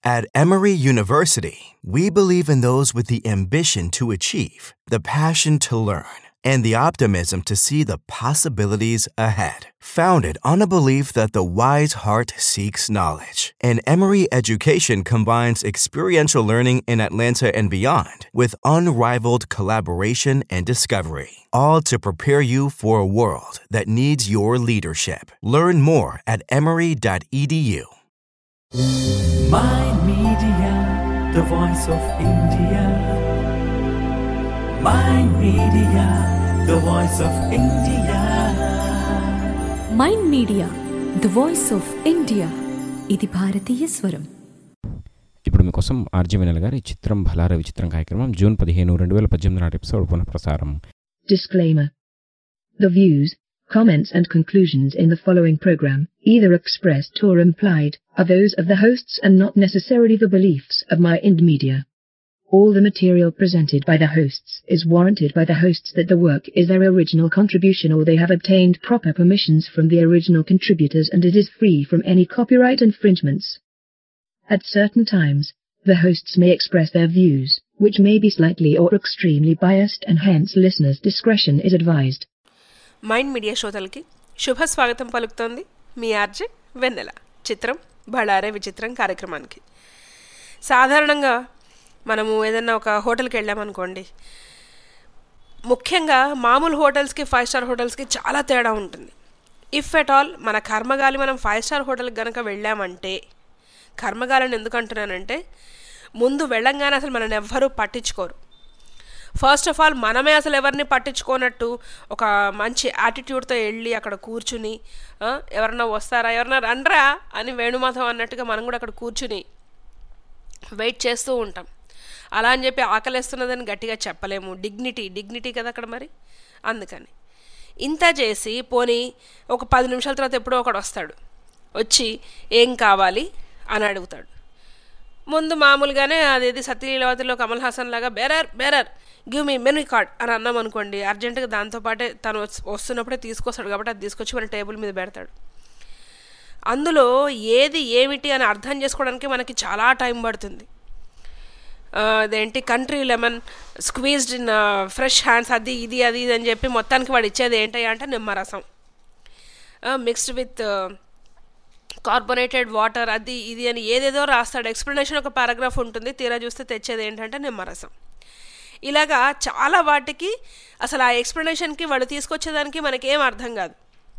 At Emory University, we believe in those with the ambition to achieve, the passion to learn, and the optimism to see the possibilities ahead. Founded on a belief that the wise heart seeks knowledge, and Emory education combines experiential learning in Atlanta and beyond with unrivaled collaboration and discovery, all to prepare you for a world that needs your leadership. Learn more at emory.edu. My Media, the voice of India. My Media, the voice of India. Mind Media the voice of India ఇది భారతీయ స్వరం ఇప్పుడు మీకోసం RG వెనల్ గారి చిత్రం భలార విచిత్రం కార్యక్రమం June పదిహేను రెండు వేల పద్దెనిమిది నాటి ఎపిసోడ్ పునఃప్రసారం Disclaimer. The views, comments and conclusions in the following program, either expressed or implied, are those of the hosts and not necessarily the beliefs of my Ind Media. All the material presented by the hosts is warranted by the hosts that the work is their original contribution or they have obtained proper permissions from the original contributors and it is free from any copyright infringements. At certain times, the hosts may express their views, which may be slightly or extremely biased and hence listeners' discretion is advised. Mind Media శ్రోతలకి శుభ స్వాగతం పలుకుతోంది మీ RJ వెన్నెల చిత్రం బళారే విచిత్రం కార్యక్రమానికి సాధారణంగా మనము ఏదైనా ఒక హోటల్కి వెళ్ళామనుకోండి ముఖ్యంగా మామూలు హోటల్స్కి ఫైవ్ స్టార్ హోటల్స్కి చాలా తేడా ఉంటుంది ఇఫ్ ఎట్ ఆల్ మన కర్మగాలి మనం ఫైవ్ స్టార్ హోటల్కి కనుక వెళ్ళామంటే కర్మగాలని ఎందుకు అంటున్నానంటే ముందు వెళ్ళంగానే అసలు మనల్ని ఎవ్వరూ పట్టించుకోరు ఫస్ట్ ఆఫ్ ఆల్ మనమే అసలు ఎవరిని పట్టించుకోనట్టు ఒక మంచి యాటిట్యూడ్తో వెళ్ళి అక్కడ కూర్చుని ఆ, ఎవరన్నా వస్తారా ఎవరన్నా రండ్రా అని వేణుమాధవ్ అన్నట్టుగా మనం కూడా అక్కడ కూర్చుని వెయిట్ చేస్తూ ఉంటాం అలా అని చెప్పి ఆకలేస్తున్నదని గట్టిగా చెప్పలేము డిగ్నిటీ డిగ్నిటీ కదా అక్కడ మరి అందుకని ఇంత చేసి పోనీ ఒక పది నిమిషాల తర్వాత ఎప్పుడో ఒకడు వస్తాడు వచ్చి ఏం కావాలి అని అడుగుతాడు ముందు మామూలుగానే అదేది సత్యలీలవతిలో కమల్ హాసన్ లాగా bearer bearer give me menu card అని అన్నాం అనుకోండి అర్జెంటుగా దాంతోపాటే తను వస్- వస్తున్నప్పుడే తీసుకొస్తాడు కాబట్టి అది తీసుకొచ్చి మన టేబుల్ మీద పెడతాడు అందులో ఏది ఏమిటి అని అర్థం చేసుకోవడానికి మనకి చాలా టైం పడుతుంది ఆ, అదేంటి country lemon squeezed in fresh hands అది ఇది అది ఇది అని చెప్పి మొత్తానికి వాడు ఇచ్చేది ఏంటి అంటే నిమ్మరసం మిక్స్డ్ విత్ కార్బొనేటెడ్ వాటర్ అది ఇది అని ఏదేదో రాస్తాడు ఎక్స్ప్లెనేషన్ ఒక పారాగ్రాఫ్ ఉంటుంది తీరా చూస్తే తెచ్చేది ఏంటంటే నిమ్మరసం ఇలాగా చాలా వాటికి అసలు ఆ ఎక్స్ప్లెనేషన్కి వాడు తీసుకొచ్చేదానికి మనకేం అర్థం కాదు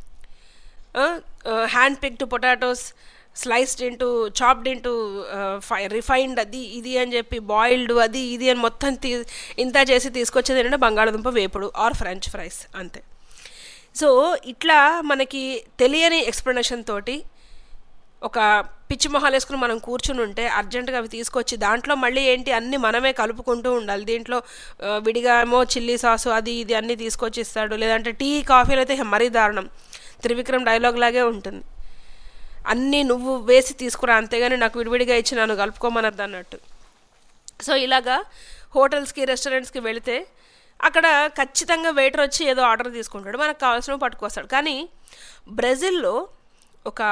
hand picked potatoes sliced into chopped into refined అది ఇది అని చెప్పి బాయిల్డ్ అది ఇది అని మొత్తం తీ ఇంత చేసి తీసుకొచ్చేది ఏంటంటే బంగాళదుంప వేపుడు ఆర్ ఫ్రెంచ్ ఫ్రైస్ అంతే సో ఇట్లా మనకి తెలియని ఎక్స్ప్లెనేషన్ తోటి ఒక పిచ్చి మొహాలు వేసుకుని మనం కూర్చుని ఉంటే అర్జెంటుగా అవి తీసుకొచ్చి దాంట్లో మళ్ళీ ఏంటి అన్ని మనమే కలుపుకుంటూ ఉండాలి దీంట్లో ఆ, విడిగా ఏమో చిల్లీ సాసు అది ఇది అన్నీ తీసుకొచ్చి ఇస్తాడు లేదంటే టీ కాఫీలు అయితే మరీ దారుణం త్రివిక్రమ్ డైలాగ్ లాగే ఉంటుంది అన్నీ నువ్వు వేసి తీసుకురా అంతేగాని నాకు విడివిడిగా ఇచ్చి నన్ను కలుపుకోమనద్దు అన్నట్టు సో ఇలాగా హోటల్స్కి రెస్టారెంట్స్కి వెళితే అక్కడ ఖచ్చితంగా వెయిటర్ వచ్చి ఏదో ఆర్డర్ తీసుకుంటాడు మనకు కావాల్సినవి పట్టుకొస్తాడు కానీ బ్రెజిల్లో ఒక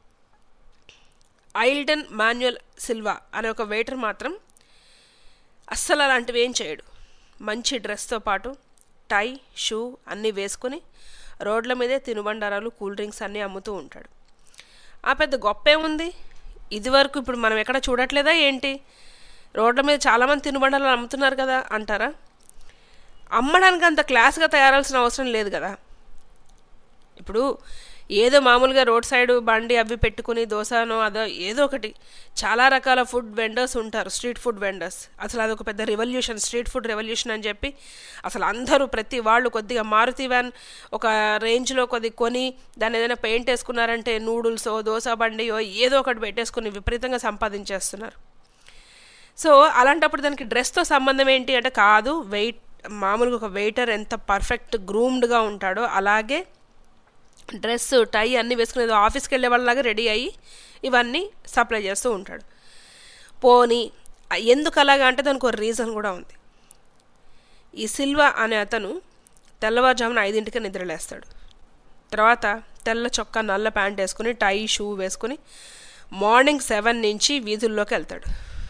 ఐల్డన్ మాన్యువల్ సిల్వా అనే ఒక వెయిటర్ మాత్రం అస్సలు అలాంటివి ఏం చేయడు మంచి డ్రెస్తో పాటు టై షూ అన్నీ వేసుకుని రోడ్ల మీదే తినుబండారాలు కూల్ డ్రింక్స్ అన్నీ అమ్ముతూ ఉంటాడు ఆ పెద్ద గొప్ప ఏముంది ఇదివరకు ఇప్పుడు మనం ఎక్కడ చూడట్లేదా ఏంటి రోడ్ల మీద చాలామంది తినుబండారాలు అమ్ముతున్నారు కదా అంటారా అమ్మడానికి అంత క్లాస్గా తయారాల్సిన అవసరం లేదు కదా ఇప్పుడు ఏదో మామూలుగా రోడ్ సైడ్ బండి అవి పెట్టుకుని దోశనో అదో ఏదో ఒకటి చాలా రకాల ఫుడ్ వెండర్స్ ఉంటారు స్ట్రీట్ ఫుడ్ వెండర్స్ అసలు అదొక పెద్ద రెవల్యూషన్ స్ట్రీట్ ఫుడ్ రెవల్యూషన్ అని చెప్పి అసలు అందరూ ప్రతి వాళ్ళు కొద్దిగా మారుతి వ్యాన్ ఒక రేంజ్లో కొద్ది కొని దాన్ని ఏదైనా పెయింట్ వేసుకున్నారంటే నూడిల్సో దోశ బండియో ఏదో ఒకటి పెట్టేసుకుని విపరీతంగా సంపాదించేస్తున్నారు సో అలాంటప్పుడు దానికి డ్రెస్తో సంబంధం ఏంటి అంటే కాదు వెయిట్ మామూలుగా ఒక వెయిటర్ ఎంత పర్ఫెక్ట్ గ్రూమ్డ్గా ఉంటాడో అలాగే డ్రెస్ టై అన్నీ వేసుకుని ఏదో ఆఫీస్కి వెళ్ళే వాళ్ళలాగా రెడీ అయ్యి ఇవన్నీ సప్లై చేస్తూ ఉంటాడు పోనీ ఎందుకు అలాగా అంటే దానికి ఒక రీజన్ కూడా ఉంది ఈ సిల్వా అనే అతను తెల్లవారుజామున ఐదింటికి నిద్రలేస్తాడు తర్వాత తెల్ల చొక్కా నల్ల ప్యాంట్ వేసుకుని టై షూ వేసుకుని మార్నింగ్ సెవెన్ నుంచి వీధుల్లోకి వెళ్తాడు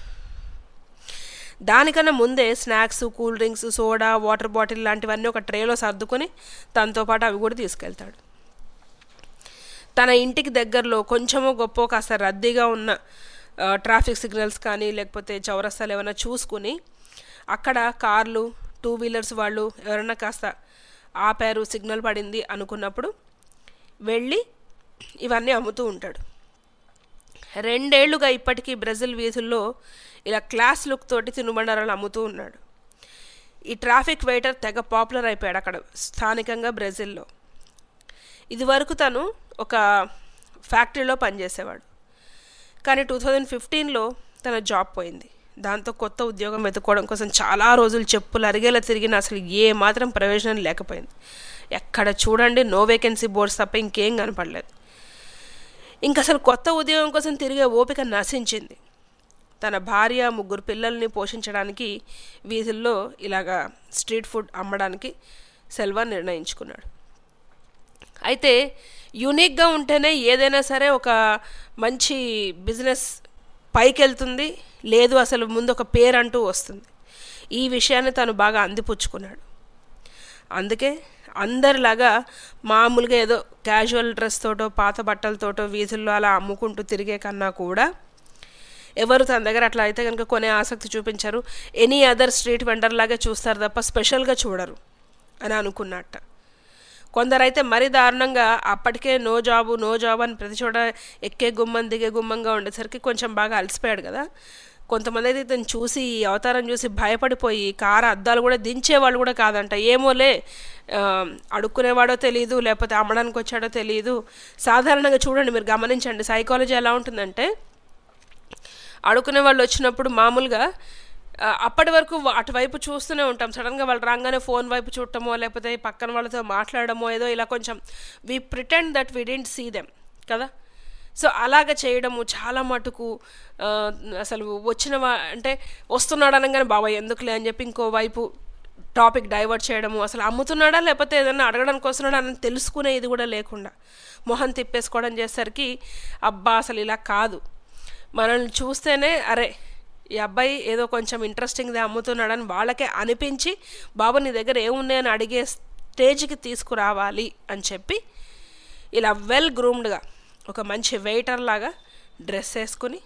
దానికన్నా ముందే snacks cool drinks soda water bottle లాంటివన్నీ ఒక ట్రేలో సర్దుకొని తనతో పాటు అవి కూడా తీసుకెళ్తాడు తన ఇంటికి దగ్గరలో కొంచెమో గొప్ప కాస్త రద్దీగా ఉన్న ఆ, ట్రాఫిక్ సిగ్నల్స్ కానీ లేకపోతే చౌరస్తాలు ఏమైనా చూసుకుని అక్కడ కార్లు టూ వీలర్స్ వాళ్ళు ఎవరైనా కాస్త ఆపారు సిగ్నల్ పడింది అనుకున్నప్పుడు వెళ్ళి ఇవన్నీ అమ్ముతూ ఉంటాడు రెండేళ్లుగా ఇప్పటికీ బ్రెజిల్ వీధుల్లో ఇలా క్లాస్ లుక్ తోటి తినుబండారాలు అమ్ముతూ ఉన్నాడు ఈ ట్రాఫిక్ వెయిటర్ తెగ పాపులర్ అయిపోయాడు అక్కడ స్థానికంగా బ్రెజిల్లో ఇదివరకు తను ఒక ఫ్యాక్టరీలో పనిచేసేవాడు కానీ టూ థౌజండ్ ఫిఫ్టీన్లో తన జాబ్ పోయింది దాంతో కొత్త ఉద్యోగం వెతుక్కోవడం కోసం చాలా రోజులు చెప్పులు అరిగేలా తిరిగిన అసలు ఏ మాత్రం ప్రయోజనం లేకపోయింది ఎక్కడ చూడండి నో వేకెన్సీ బోర్డ్స్ తప్ప ఇంకేం కనపడలేదు ఇంక అసలు కొత్త ఉద్యోగం కోసం తిరిగే ఓపిక నశించింది తన భార్య ముగ్గురు పిల్లల్ని పోషించడానికి వీధుల్లో ఇలాగా స్ట్రీట్ ఫుడ్ అమ్మడానికి సెల్వా నిర్ణయించుకున్నాడు అయితే యూనిక్గా ఉంటేనే ఏదైనా సరే ఒక మంచి బిజినెస్ పైకి వెళ్తుంది లేదు అసలు ముందు ఒక పేరు అంటూ వస్తుంది ఈ విషయాన్ని తను బాగా అందిపుచ్చుకున్నాడు అందుకే అందరిలాగా మామూలుగా ఏదో క్యాజువల్ డ్రెస్ తోటో పాత బట్టలతోటో వీధుల్లో అలా అమ్ముకుంటూ తిరిగే కన్నా కూడా ఎవరు తన దగ్గర అట్లా అయితే కనుక కొనే ఆసక్తి చూపించారు ఎనీ అదర్ స్ట్రీట్ వెండర్ లాగా చూస్తారు తప్ప స్పెషల్గా చూడరు అని అనుకున్నట్ట కొందరైతే మరీ దారుణంగా అప్పటికే నో జాబు నో జాబ్ అని ప్రతి చోట ఎక్కే గుమ్మం దిగే గుమ్మంగా ఉండేసరికి కొంచెం బాగా అలసిపోయాడు కదా కొంతమంది అయితే ఇతను చూసి ఈ అవతారం చూసి భయపడిపోయి కారు అద్దాలు కూడా దించేవాళ్ళు కూడా కాదంట ఏమోలే ఆ, అడుక్కునేవాడో తెలియదు లేకపోతే అమ్మడానికి వచ్చాడో తెలియదు సాధారణంగా చూడండి మీరు గమనించండి సైకాలజీ ఎలా ఉంటుందంటే అడుక్కునే వాళ్ళు వచ్చినప్పుడు మామూలుగా ఆ, అప్పటి వరకు వా- అటువైపు చూస్తూనే ఉంటాం సడన్గా వాళ్ళు రాగానే ఫోన్ వైపు చూడటమో లేకపోతే పక్కన వాళ్ళతో మాట్లాడడమో ఏదో ఇలా కొంచెం we pretend that we don't see them కదా సో అలాగ చేయడము చాలా మటుకు ఆ, అసలు వచ్చిన వా అంటే వస్తున్నాడు అనగానే బాబాయ్ ఎందుకులే అని చెప్పి ఇంకో వైపు టాపిక్ డైవర్ట్ చేయడము అసలు అమ్ముతున్నాడా లేకపోతే ఏదైనా అడగడానికి వస్తున్నాడా అని తెలుసుకునే ఇది కూడా లేకుండా మొహం తిప్పేసుకోవడం చేసరికి అబ్బా అసలు ఇలా కాదు మనల్ని చూస్తేనే అరే ఈ అబ్బాయి ఏదో కొంచెం ఇంట్రెస్టింగ్గా అమ్ముతున్నాడని వాళ్ళకే అనిపించి బాబు నీ దగ్గర ఏమున్నాయని అడిగే స్టేజ్కి తీసుకురావాలి అని చెప్పి ఇలా వెల్ గ్రూమ్డ్గా ఒక మంచి వెయిటర్ లాగా డ్రెస్ వేసుకుని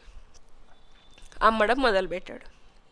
అమ్మడం మొదలుపెట్టాడు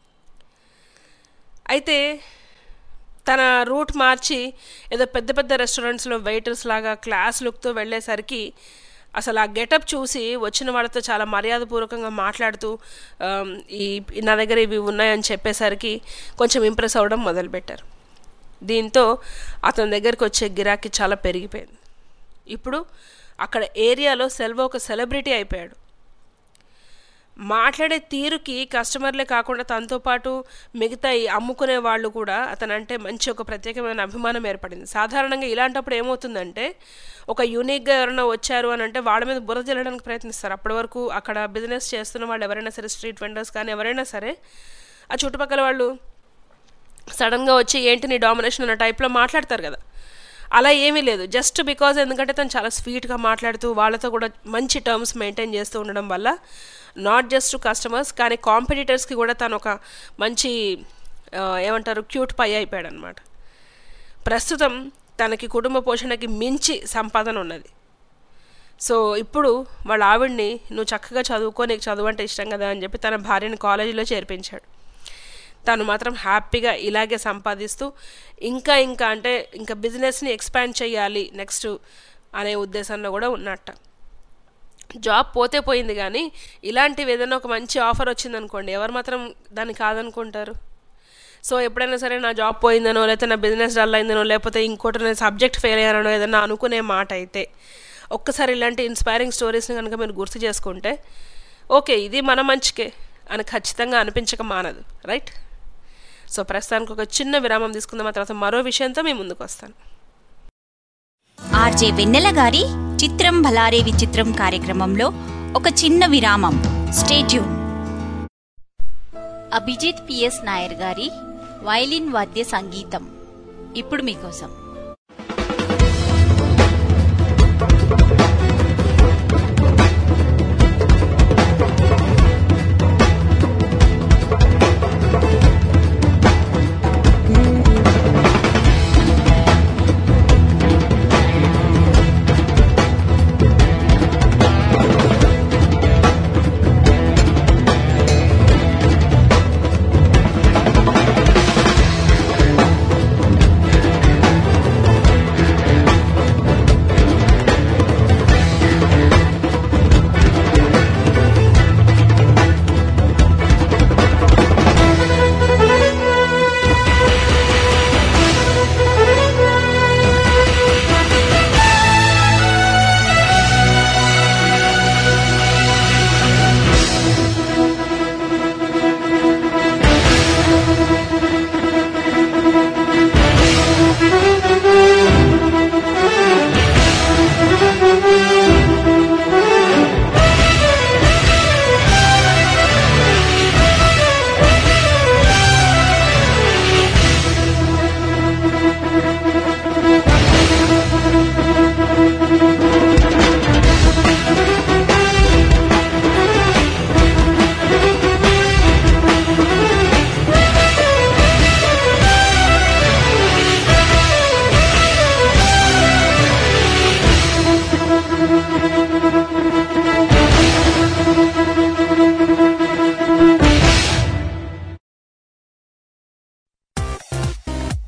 అయితే తన రూట్ మార్చి ఏదో పెద్ద పెద్ద రెస్టారెంట్స్లో వెయిటర్స్ లాగా క్లాస్ లుక్తో వెళ్ళేసరికి అసలు ఆ గెటప్ చూసి వచ్చిన వాళ్ళతో చాలా మర్యాదపూర్వకంగా మాట్లాడుతూ ఆమ్, ఈ నా దగ్గర ఇవి ఉన్నాయని చెప్పేసరికి కొంచెం ఇంప్రెస్ అవ్వడం మొదలుపెట్టారు దీంతో అతని దగ్గరికి వచ్చే గిరాకీ చాలా పెరిగిపోయింది ఇప్పుడు అక్కడ ఏరియాలో సెల్వ ఒక సెలబ్రిటీ అయిపోయాడు మాట్లాడే తీరుకి కస్టమర్లే కాకుండా తనతో పాటు మిగతా ఈ అమ్ముకునే వాళ్ళు కూడా అతనంటే మంచి ఒక ప్రత్యేకమైన అభిమానం ఏర్పడింది సాధారణంగా ఇలాంటప్పుడు ఏమవుతుందంటే ఒక యూనిక్గా ఎవరైనా వచ్చారు అని అంటే వాళ్ళ మీద బురద జల్లడానికి ప్రయత్నిస్తారు అప్పటి వరకు అక్కడ బిజినెస్ చేస్తున్న వాళ్ళు ఎవరైనా సరే స్ట్రీట్ వెండర్స్ కానీ ఎవరైనా సరే ఆ చుట్టుపక్కల వాళ్ళు సడన్గా వచ్చి ఏంటి నీ డామినేషన్ అన్న టైప్లో మాట్లాడతారు కదా అలా ఏమీ లేదు జస్ట్ బికాజ్ ఎందుకంటే తను చాలా స్వీట్గా మాట్లాడుతూ వాళ్ళతో కూడా మంచి టర్మ్స్ మెయింటైన్ చేస్తూ ఉండడం వల్ల నాట్ జస్ట్ కస్టమర్స్ కానీ కాంపిటీటర్స్కి కూడా తను ఒక మంచి ఆ, ఏమంటారు క్యూట్ పై అయిపోయాడు అనమాట ప్రస్తుతం తనకి కుటుంబ పోషణకి మించి సంపాదన ఉన్నది సో ఇప్పుడు వాళ్ళ ఆవిడ్ని నువ్వు చక్కగా చదువుకో నీకు చదువు అంటే ఇష్టం కదా అని చెప్పి తన భార్యని కాలేజీలో చేర్పించాడు తను మాత్రం హ్యాపీగా ఇలాగే సంపాదిస్తూ ఇంకా ఇంకా అంటే ఇంకా బిజినెస్ని ఎక్స్పాండ్ చేయాలి నెక్స్ట్ అనే ఉద్దేశంలో కూడా ఉన్నట్ట జాబ్ పోతే పోయింది కానీ ఇలాంటివి ఏదైనా ఒక మంచి ఆఫర్ వచ్చిందనుకోండి ఎవరు మాత్రం దాన్ని కాదనుకుంటారు సో ఎప్పుడైనా సరే నా జాబ్ పోయిందనో లేకపోతే నా బిజినెస్ డల్ అయిందనో లేకపోతే ఇంకోటి నేను సబ్జెక్ట్ ఫెయిల్ అయ్యానో ఏదైనా అనుకునే మాట అయితే ఒక్కసారి ఇలాంటి ఇన్స్పైరింగ్ స్టోరీస్ని కనుక మీరు గుర్తు చేసుకుంటే ఓకే ఇది మన మంచికే అని ఖచ్చితంగా అనిపించక మానదు రైట్ సో ప్రస్తుతానికి ఒక చిన్న విరామం తీసుకుందాం ఆ తర్వాత మరో విషయంతో మీ ముందుకు వస్తాను ఆర్జే వెన్నెల గారి చిత్రం భలారే విచిత్రం కార్యక్రమంలో ఒక చిన్న విరామం స్టేట్యూన్ అభిజిత్ పిఎస్ నాయర్ గారి వైలిన్ వాద్య సంగీతం ఇప్పుడు మీకోసం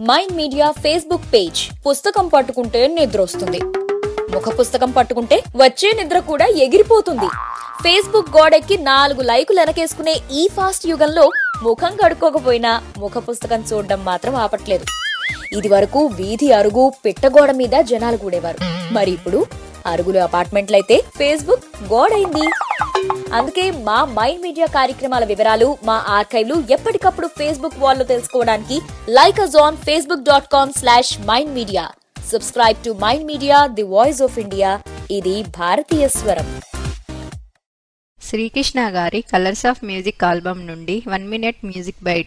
మైండ్ మీడియా ఫేస్బుక్ పేజ్ పుస్తకం పట్టుకుంటే నిద్రొస్తుంది ముఖ పుస్తకం పట్టుకుంటే వచ్చే నిద్ర కూడా ఎగిరిపోతుంది ఫేస్బుక్ గోడెక్కి నాలుగు లైకులు వెనకేసుకునే ఈ ఫాస్ట్ యుగంలో ముఖం కడుక్కోకపోయినా ముఖ పుస్తకం చూడడం మాత్రం ఆపట్లేదు ఇది వరకు వీధి అరుగు పిట్టగోడ మీద జనాలు కూడేవారు మరి ఇప్పుడు అరుగులు అపార్ట్మెంట్లయితే ఫేస్బుక్ గోడైంది అందుకే మా మైండ్ మీడియా కార్యక్రమాల వివరాలు మా ఆర్కైవ్లు ఎప్పటికప్పుడు ఫేస్బుక్ వాల్లో తెలుసుకోవడానికి like us on Facebook dot com slash Mind Media subscribe to Mind Media the voice of India ఇది భారతీయ స్వరం శ్రీకృష్ణ గారి కలర్స్ ఆఫ్ మ్యూజిక్ ఆల్బమ్ నుండి వన్ మినిట్ మ్యూజిక్ బైట్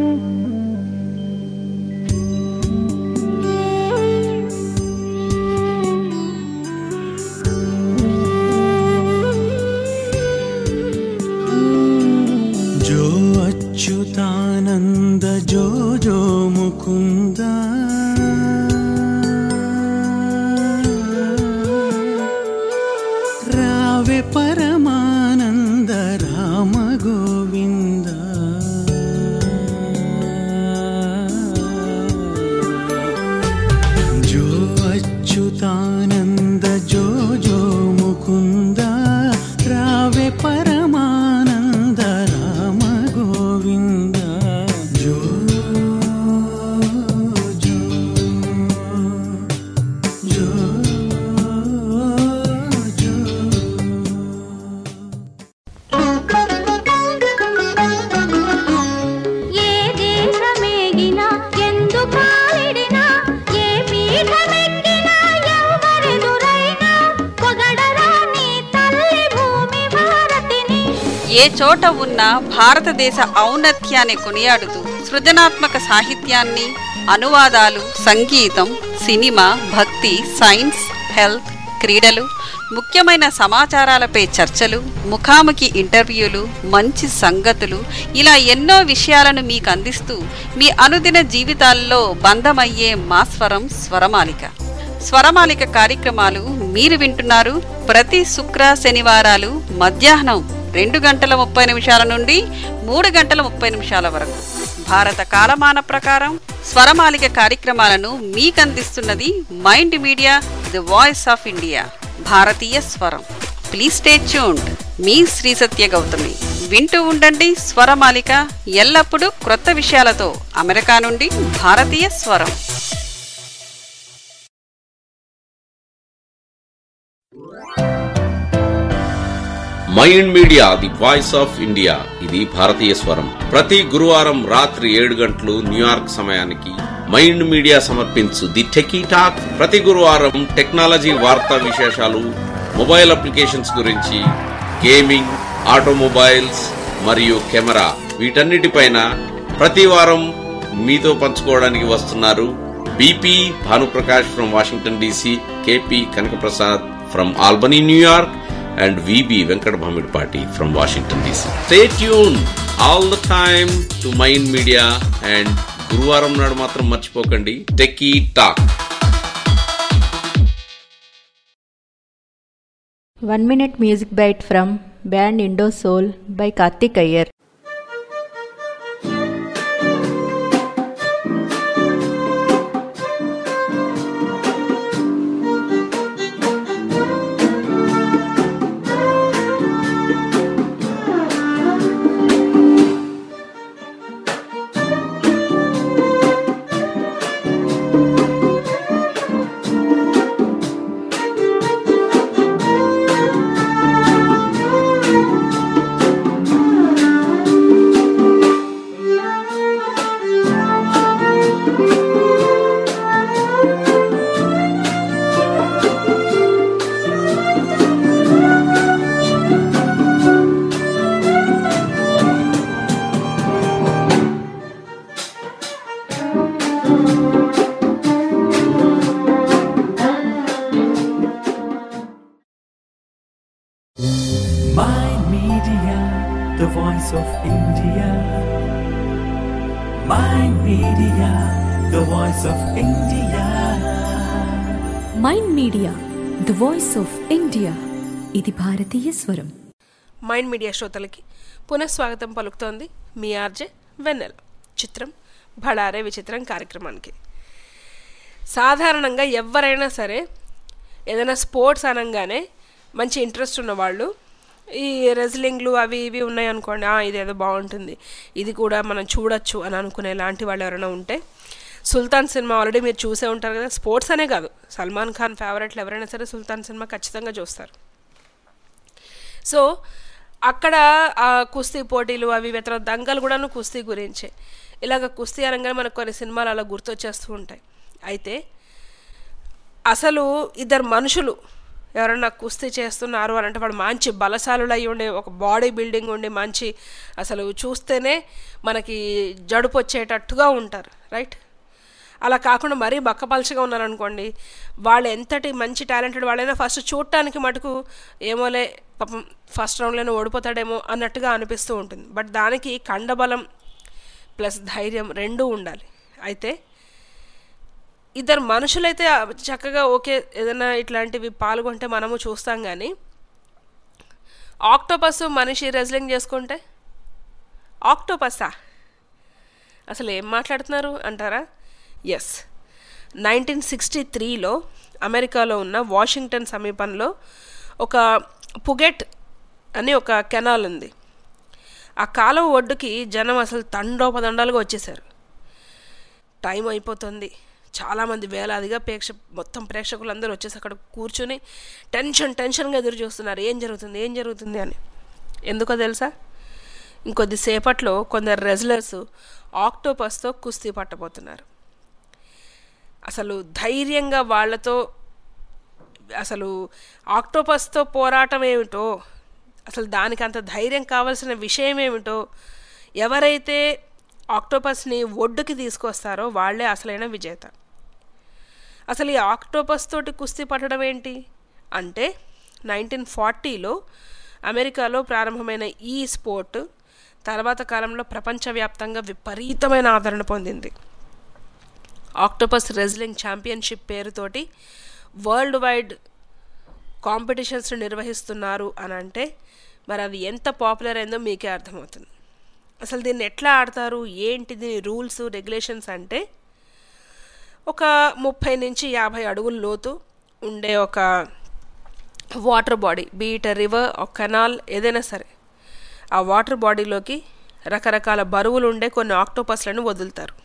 जो अच्युतानन्द जो जो मुकुन्द रावे परमानन्द राम गोविन्द जो अच्युतानन्द जो जो मुकुन्द रावे परमानन्द राम गोविन्द जो जो जो जो ఏ దేశమేగినా ఎందు కాలిడినా ఏ పీఠమెక్కినా ఎవరెదురైనా పొగడరా నీ తల్లి భూమి భారతిని ఏ చోట ఉన్నా భారతదేశ ఔన్నత్యాన్ని కొనియాడుతూ సృజనాత్మక సాహిత్యాన్ని అనువాదాలు సంగీతం సినిమా భక్తి సైన్స్ హెల్త్ క్రీడలు ముఖ్యమైన సమాచారాలపై చర్చలు ముఖాముఖి ఇంటర్వ్యూలు మంచి సంగతులు ఇలా ఎన్నో విషయాలను మీకు అందిస్తూ మీ అనుదిన జీవితాల్లో బంధమయ్యే మా స్వరం స్వరమాలిక స్వరమాలిక కార్యక్రమాలు మీరు వింటున్నారు ప్రతి శుక్ర శనివారాలు మధ్యాహ్నం రెండు గంటల ముప్పై నిమిషాల నుండి మూడు గంటల ముప్పై నిమిషాల వరకు భారత కాలమాన ప్రకారం స్వరమాలిక కార్యక్రమాలను మీకు అందిస్తున్నది Mind Media the voice of India భారతీయ స్వరం ప్లీజ్ స్టే ట్యూన్డ్ మీ శ్రీ సత్య గౌతమి వింటూ ఉండండి స్వరమాలిక ఎల్లప్పుడూ క్రొత్త విషయాలతో అమెరికా నుండి భారతీయ స్వరం Mind Media the voice of India ఇది భారతీయ స్వరం ప్రతి గురువారం రాత్రి ఏడు గంటలు న్యూయార్క్ సమయానికి మైండ్ మీడియా సమర్పించు ది టెకీ టాక్ ప్రతి గురువారం టెక్నాలజీ వార్తా విశేషాలు మొబైల్ అప్లికేషన్స్ గురించి గేమింగ్ ఆటోమొబైల్స్ మరియు కెమెరా వీటన్నిటిపైన ప్రతి వారం మీతో పంచుకోవడానికి వస్తున్నారు BP Bhanuprakash from Washington DC KP Kanakaprasad from Albany New York and VB Venkat Bhamidpati from Washington DC. Stay tuned all the time to Mind Media and గురువారం నాడు మాత్రం మర్చిపోకండి techie talk one minute music bite from band Indo Soul by Karthik Iyer Mind Media, the voice of India. Mind Media, the voice of India. Mind Media the voice of India ఇది భారతీయ స్వరం Mind Media శ్రోతలకి పునఃస్వాగతం పలుకుతోంది మీ RJ వెన్నెల చిత్రం భడారే విచిత్రం కార్యక్రమానికి సాధారణంగా ఎవరైనా సరే ఏదైనా స్పోర్ట్స్ అనగానే మంచి ఇంట్రెస్ట్ ఉన్నవాళ్ళు ఈ రెజ్లింగ్లు అవి ఇవి ఉన్నాయి అనుకోండి "ఆ, ఇదేదో బాగుంటుంది ఇది కూడా మనం చూడొచ్చు అని అనుకునే లాంటి వాళ్ళు ఎవరైనా ఉంటే సుల్తాన్ సినిమా ఆల్రెడీ మీరు చూసే ఉంటారు కదా స్పోర్ట్స్ అనే కాదు సల్మాన్ ఖాన్ ఫేవరెట్లు ఎవరైనా సరే సుల్తాన్ సినిమా ఖచ్చితంగా చూస్తారు సో అక్కడ ఆ కుస్తీ పోటీలు అవి ఇవి తర్వాత దంగలు కూడాను కుస్తీ గురించే ఇలాగ కుస్తీ అనగానే మనకు కొన్ని సినిమాలు అలా గుర్తొచ్చేస్తూ ఉంటాయి అయితే అసలు ఇద్దరు మనుషులు ఎవరన్నా కుస్తీ చేస్తున్నారు అని అంటే వాడు మంచి బలశాలులు అయి ఉండి ఒక బాడీ బిల్డింగ్ ఉండి మంచి అసలు చూస్తేనే మనకి జడుపు వచ్చేటట్టుగా ఉంటారు రైట్ అలా కాకుండా మరీ బక్కపలచగా ఉన్నారనుకోండి వాళ్ళు ఎంతటి మంచి టాలెంటెడ్ వాళ్ళైనా ఫస్ట్ చూడటానికి మటుకు ఏమోలే పాపం ఫస్ట్ రౌండ్లోనే ఓడిపోతాడేమో అన్నట్టుగా అనిపిస్తూ ఉంటుంది బట్ దానికి కండబలం ప్లస్ ధైర్యం రెండూ ఉండాలి అయితే ఇద్దరు మనుషులైతే చక్కగా ఓకే ఏదైనా ఇట్లాంటివి పాల్గొంటే మనము చూస్తాం కానీ ఆక్టోపస్ మనిషి రెజ్లింగ్ చేసుకుంటే ఆక్టోపస్సా అసలు ఏం మాట్లాడుతున్నారు అంటారా ఎస్ నైన్టీన్ సిక్స్టీ త్రీలో అమెరికాలో ఉన్న వాషింగ్టన్ సమీపంలో ఒక పుగెట్ అని ఒక కెనాల్ ఉంది ఆ కాలువ ఒడ్డుకి జనం అసలు తండోపదండాలుగా వచ్చేసారు టైం అయిపోతుంది చాలామంది వేలాదిగా ప్రేక్ష మొత్తం ప్రేక్షకులందరూ వచ్చేసి అక్కడ కూర్చుని టెన్షన్ టెన్షన్గా ఎదురు చూస్తున్నారు ఏం జరుగుతుంది ఏం జరుగుతుంది అని ఎందుకో తెలుసా ఇంకొద్ది సేపట్లో కొందరు రెజ్లర్స్ ఆక్టోపస్తో కుస్తీ పట్టబోతున్నారు అసలు ధైర్యంగా వాళ్ళతో అసలు ఆక్టోపస్తో పోరాటం ఏమిటో అసలు దానికి అంత ధైర్యం కావాల్సిన విషయం ఏమిటో ఎవరైతే ఆక్టోపస్ని ఒడ్డుకి తీసుకొస్తారో వాళ్ళే అసలైన విజేత అసలు ఈ ఆక్టోపస్ తోటి కుస్తీ పట్టడం ఏంటి అంటే నైన్టీన్ ఫార్టీలో అమెరికాలో ప్రారంభమైన ఈ స్పోర్ట్ తర్వాత కాలంలో ప్రపంచవ్యాప్తంగా విపరీతమైన ఆదరణ పొందింది ఆక్టోపస్ రెజ్లింగ్ ఛాంపియన్షిప్ పేరుతోటి వరల్డ్ వైడ్ కాంపిటీషన్స్ నిర్వహిస్తున్నారు అని అంటే మరి అది ఎంత పాపులర్ అయిందో మీకే అర్థమవుతుంది అసలు దీన్ని ఎట్లా ఆడతారు ఏంటి దీని రూల్స్ రెగ్యులేషన్స్ అంటే ఒక ముప్పై నుంచి యాభై అడుగుల లోతు ఉండే ఒక వాటర్ బాడీ బీట్ రివర్ ఒక కెనాల్ ఏదైనా సరే ఆ వాటర్ బాడీలోకి రకరకాల బరువులు ఉండే కొన్ని ఆక్టోపస్లను వదులుతారు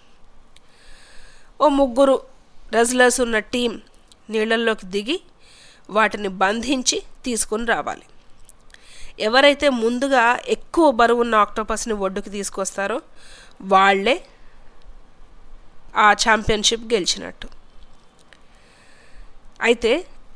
ఓ ముగ్గురు రెజ్లర్స్ ఉన్న టీం నీళ్ళల్లోకి దిగి వాటిని బంధించి తీసుకుని రావాలి ఎవరైతే ముందుగా ఎక్కువ బరువున్న ఆక్టోపస్ని ఒడ్డుకి తీసుకొస్తారో వాళ్ళే ఆ ఛాంపియన్షిప్ గెలిచినట్టు అయితే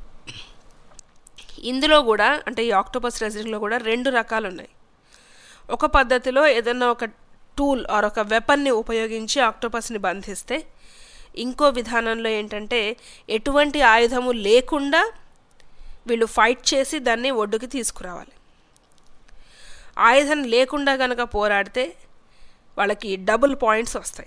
ఇందులో కూడా అంటే ఈ ఆక్టోపస్ రెసిడెంట్లో కూడా రెండు రకాలు ఉన్నాయి ఒక పద్ధతిలో ఏదైనా ఒక టూల్ ఆర్ ఒక వెపన్ని ఉపయోగించి ఆక్టోపస్ని బంధిస్తే ఇంకో విధానంలో ఏంటంటే ఎటువంటి ఆయుధము లేకుండా వీళ్ళు ఫైట్ చేసి దాన్ని ఒడ్డుకి తీసుకురావాలి ఆయుధం లేకుండా కనుక పోరాడితే వాళ్ళకి డబుల్ పాయింట్స్ వస్తాయి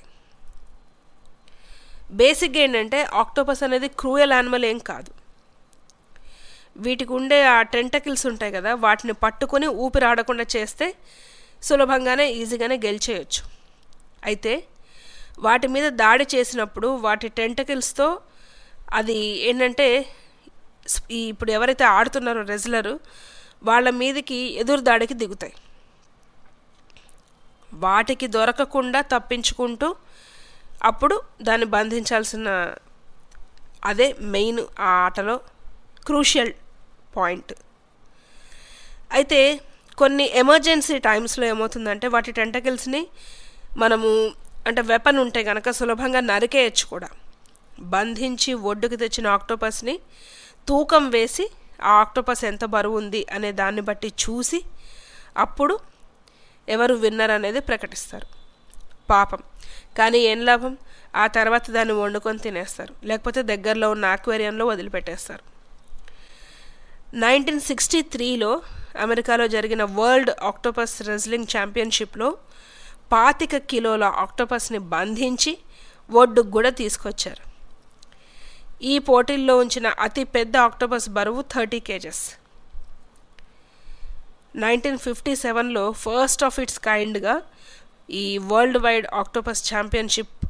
బేసిక్గా ఏంటంటే ఆక్టోపస్ అనేది క్రూయల్ యానిమల్ ఏం కాదు వీటికి ఉండే ఆ టెంటకిల్స్ ఉంటాయి కదా వాటిని పట్టుకొని ఊపిరి ఆడకుండా చేస్తే సులభంగానే ఈజీగానే గెలిచేయచ్చు అయితే వాటి మీద దాడి చేసినప్పుడు వాటి టెంటకిల్స్తో అది ఏంటంటే ఈ ఇప్పుడు ఎవరైతే ఆడుతున్నారో రెజ్లరు వాళ్ళ మీదకి ఎదురు దాడికి దిగుతాయి వాటికి దొరకకుండా తప్పించుకుంటూ అప్పుడు దాన్ని బంధించాల్సిన అదే మెయిన్ ఆ ఆటలో క్రూషియల్ పాయింట్ అయితే కొన్ని ఎమర్జెన్సీ టైమ్స్లో ఏమవుతుందంటే వాటి టెంటకిల్స్ని మనము అంటే వెపన్ ఉంటే కనుక సులభంగా నరికేయచ్చు కూడా బంధించి ఒడ్డుకు తెచ్చిన ఆక్టోపస్ని తూకం వేసి ఆ ఆక్టోపస్ ఎంత బరువు ఉంది అనే దాన్ని బట్టి చూసి అప్పుడు ఎవరు విన్నర్ అనేది ప్రకటిస్తారు పాపం కానీ ఏం లాభం ఆ తర్వాత దాన్ని వండుకొని తినేస్తారు లేకపోతే దగ్గరలో ఉన్న ఆక్వేరియంలో వదిలిపెట్టేస్తారు నైన్టీన్ సిక్స్టీ త్రీలో అమెరికాలో జరిగిన వరల్డ్ ఆక్టోపస్ రెజ్లింగ్ ఛాంపియన్షిప్లో పాతిక కిలోల ఆక్టోపస్ని బంధించి ఒడ్డుకు కూడా తీసుకొచ్చారు ఈ పోటీల్లో ఉంచిన అతి పెద్ద ఆక్టోపస్ బరువు థర్టీ కేజెస్ నైన్టీన్ ఫిఫ్టీ సెవెన్లో ఫస్ట్ ఆఫ్ ఇట్స్ కైండ్గా ఈ వరల్డ్ వైడ్ ఆక్టోపస్ ఛాంపియన్షిప్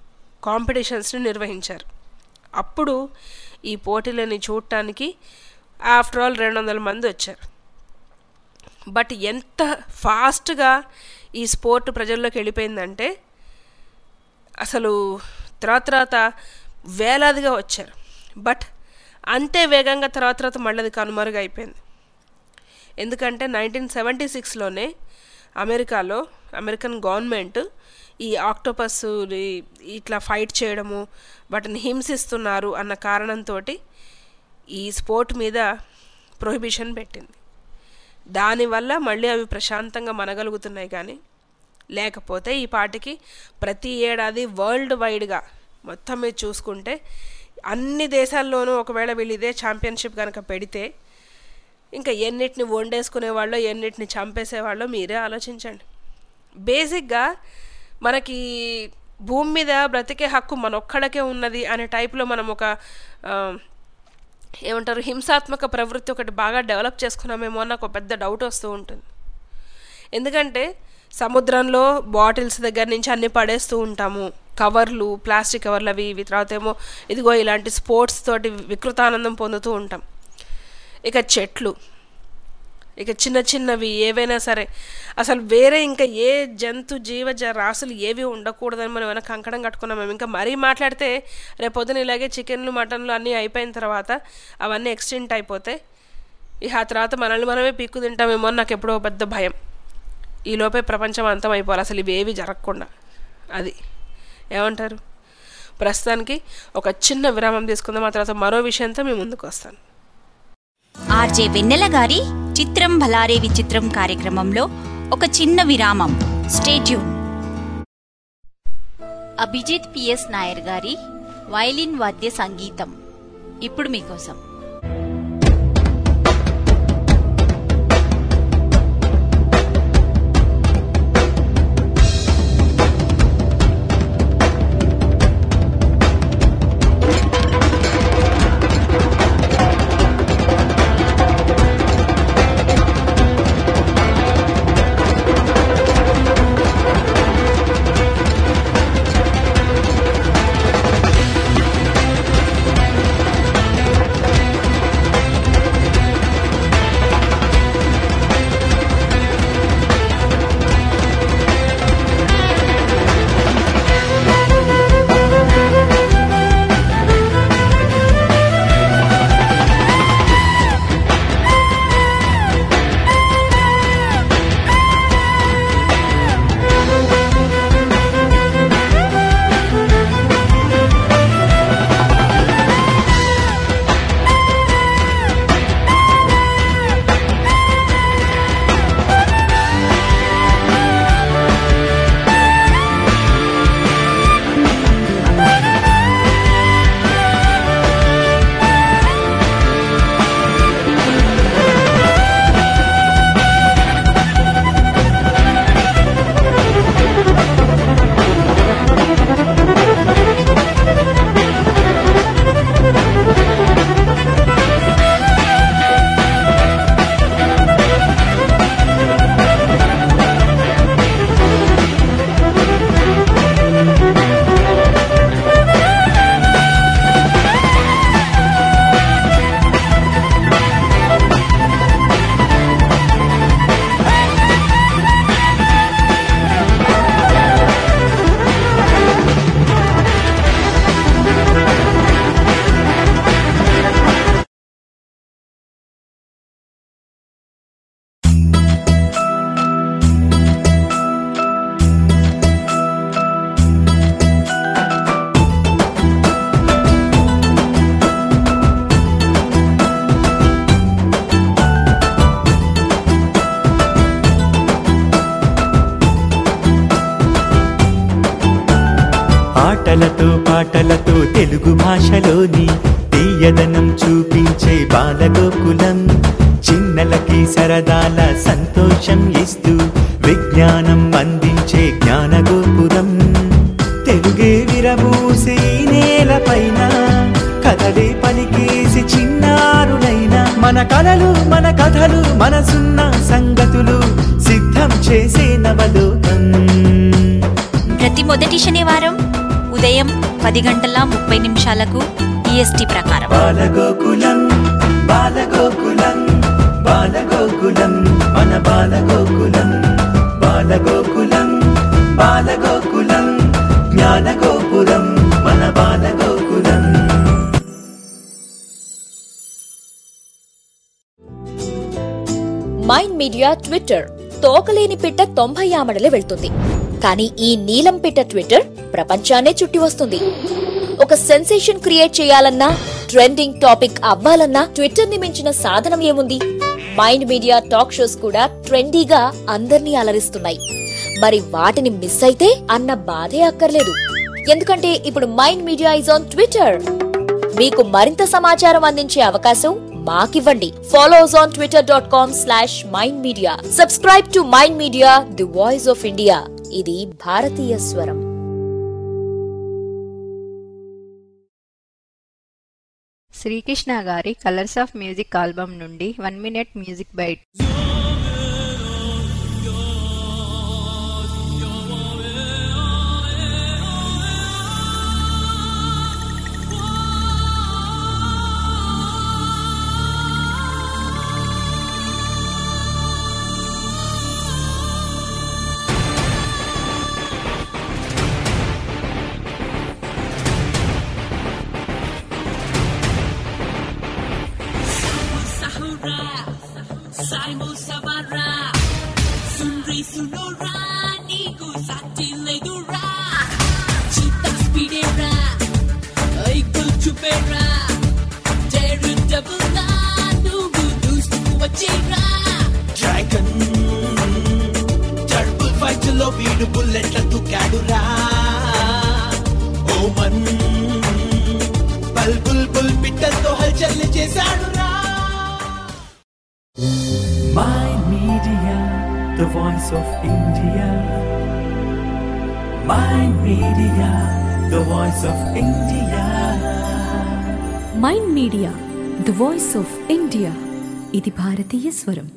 కాంపిటీషన్స్ని నిర్వహించారు అప్పుడు ఈ పోటీలని చూడటానికి ఆఫ్టర్ ఆల్ రెండు వందల మంది వచ్చారు బట్ ఎంత ఫాస్ట్గా ఈ స్పోర్ట్ ప్రజల్లోకి వెళ్ళిపోయిందంటే అసలు తర్వాత తర్వాత వేలాదిగా వచ్చారు బట్ అంతే వేగంగా తర్వాత తర్వాత మళ్ళీ అది కనుమరుగు అయిపోయింది ఎందుకంటే నైన్టీన్ సెవెంటీ సిక్స్లోనే అమెరికాలో అమెరికన్ గవర్నమెంట్ ఈ ఆక్టోపస్ ఇట్లా ఫైట్ చేయడము వాటిని హింసిస్తున్నారు అన్న కారణంతో ఈ స్పోర్ట్ మీద ప్రొహిబిషన్ పెట్టింది దానివల్ల మళ్ళీ అవి ప్రశాంతంగా మనగలుగుతున్నాయి కానీ లేకపోతే ఈ పాటికి ప్రతి ఏడాది వరల్డ్ వైడ్గా మొత్తం మీద చూసుకుంటే అన్ని దేశాల్లోనూ ఒకవేళ వీళ్ళు ఇదే ఛాంపియన్షిప్ కనుక పెడితే ఇంకా ఎన్నిటిని వండేసుకునే వాళ్ళు ఎన్నిటిని చంపేసేవాళ్ళో మీరే ఆలోచించండి బేసిక్గా మనకి భూమి మీద బ్రతికే హక్కు మనొక్కడికే ఉన్నది అనే టైప్లో మనం ఒక ఆ, ఏమంటారు హింసాత్మక ప్రవృత్తి ఒకటి బాగా డెవలప్ చేసుకున్నామేమో అని నాకు ఒక పెద్ద డౌట్ వస్తూ ఉంటుంది ఎందుకంటే సముద్రంలో బాటిల్స్ దగ్గర నుంచి అన్ని పడేస్తూ ఉంటాము కవర్లు ప్లాస్టిక్ కవర్లు అవి ఇవి తర్వాత ఏమో ఇదిగో ఇలాంటి స్పోర్ట్స్ తోటి వికృతానందం పొందుతూ ఉంటాం ఇక చెట్లు ఇక చిన్న చిన్నవి ఏవైనా సరే అసలు వేరే ఇంకా ఏ జంతు జీవ జ రాసులు ఏవి ఉండకూడదని మనం ఏమైనా కంకణం కట్టుకున్నాం మేము ఇంకా మరీ మాట్లాడితే రేపొద్దున ఇలాగే చికెన్లు మటన్లు అన్నీ అయిపోయిన తర్వాత అవన్నీ ఎక్స్టెంట్ అయిపోతే ఇక ఆ తర్వాత మనల్ని మనమే పీక్కు తింటామేమో అని నాకు ఎప్పుడో పెద్ద భయం ఈ లోపే ప్రపంచం అంతం అయిపోవాలి అసలు ఇవి ఏవి జరగకుండా అది ఏమంటారు ప్రస్తుతానికి ఒక చిన్న విరామం తీసుకుందాం ఆ తర్వాత మరో విషయంతో మీ ముందుకు వస్తాను ఆర్జే వెన్నెల గారి చిత్రం భలారే విచిత్రం కార్యక్రమంలో ఒక చిన్న విరామం స్టేట్యూన్ అభిజిత్ పిఎస్ నాయర్ గారి వైలిన్ వాద్య సంగీతం ఇప్పుడు మీకోసం ఆటలతో పాటలతో తెలుగు భాషలోని తీయదనం చూపించే బాలగోకులం చిన్నలకి సరదాల సంతోషం ఇస్తూ విజ్ఞానం అందించే జ్ఞానగోపురం తెలుగే విరబూసే ఈ నేలపైన కథలే పలికేసి చిన్నారులైన మన కలలు మన కథలు మనసున్న సంగతులు సిద్ధం చేసే నవలోకం ప్రతి మొదటి శనివారం ఉదయం పది గంటల ముప్పై నిమిషాలకు ఈఎస్టీ ప్రకారం బాలగోకులం బాలగోకులం బాలగోకులం మన బాలగోకులం బాలగోకులం బాలగోకులం జ్ఞానగోపురం మన బాలగోకులం మైండ్ మీడియా ట్విట్టర్ తోకలేని పిట్ట తొంభై ఆమడలే వెళ్తుంది కానీ ఈ నీలం పిట్ట ట్విట్టర్ ప్రపంచాన్నే చుట్టి వస్తుంది ఒక సెన్సేషన్ క్రియేట్ చేయాలన్నా ట్రెండింగ్ టాపిక్ అవ్వాలన్నా ట్విట్టర్ ని మించిన సాధనం ఏముంది మైండ్ మీడియా టాక్ షోస్ కూడా ట్రెండీగా అందర్నీ అలరిస్తున్నాయి మరి వాటిని మిస్ అయితే అన్న బాధే అక్కర్లేదు ఎందుకంటే ఇప్పుడు Mind Media is on Twitter మీకు మరింత సమాచారం అందించే అవకాశం మాకివ్వండి follows on Twitter dot com slash Mind Media subscribe to Mind Media the voice of India ఇది భారతీయ స్వరం శ్రీకృష్ణ గారి కలర్స్ ఆఫ్ మ్యూజిక్ ఆల్బమ్ నుండి one minute music bite Saimo Sabara Sunri Sunora Niku Sati Legura Chita Speedera Eagle Chupera Deru Double Nugu Dustu Wachira dragon టర్బుల్ fight లో వీడు బుల్లెట్ల తుకాడురా ఓమన్ బల్ bull బుల్ పిట్టలతో హల్చల్ చేశాడురా Mind Media, the voice of India. Mind Media, the voice of India. Mind Media the voice of India ఇది భారతీయ స్వరం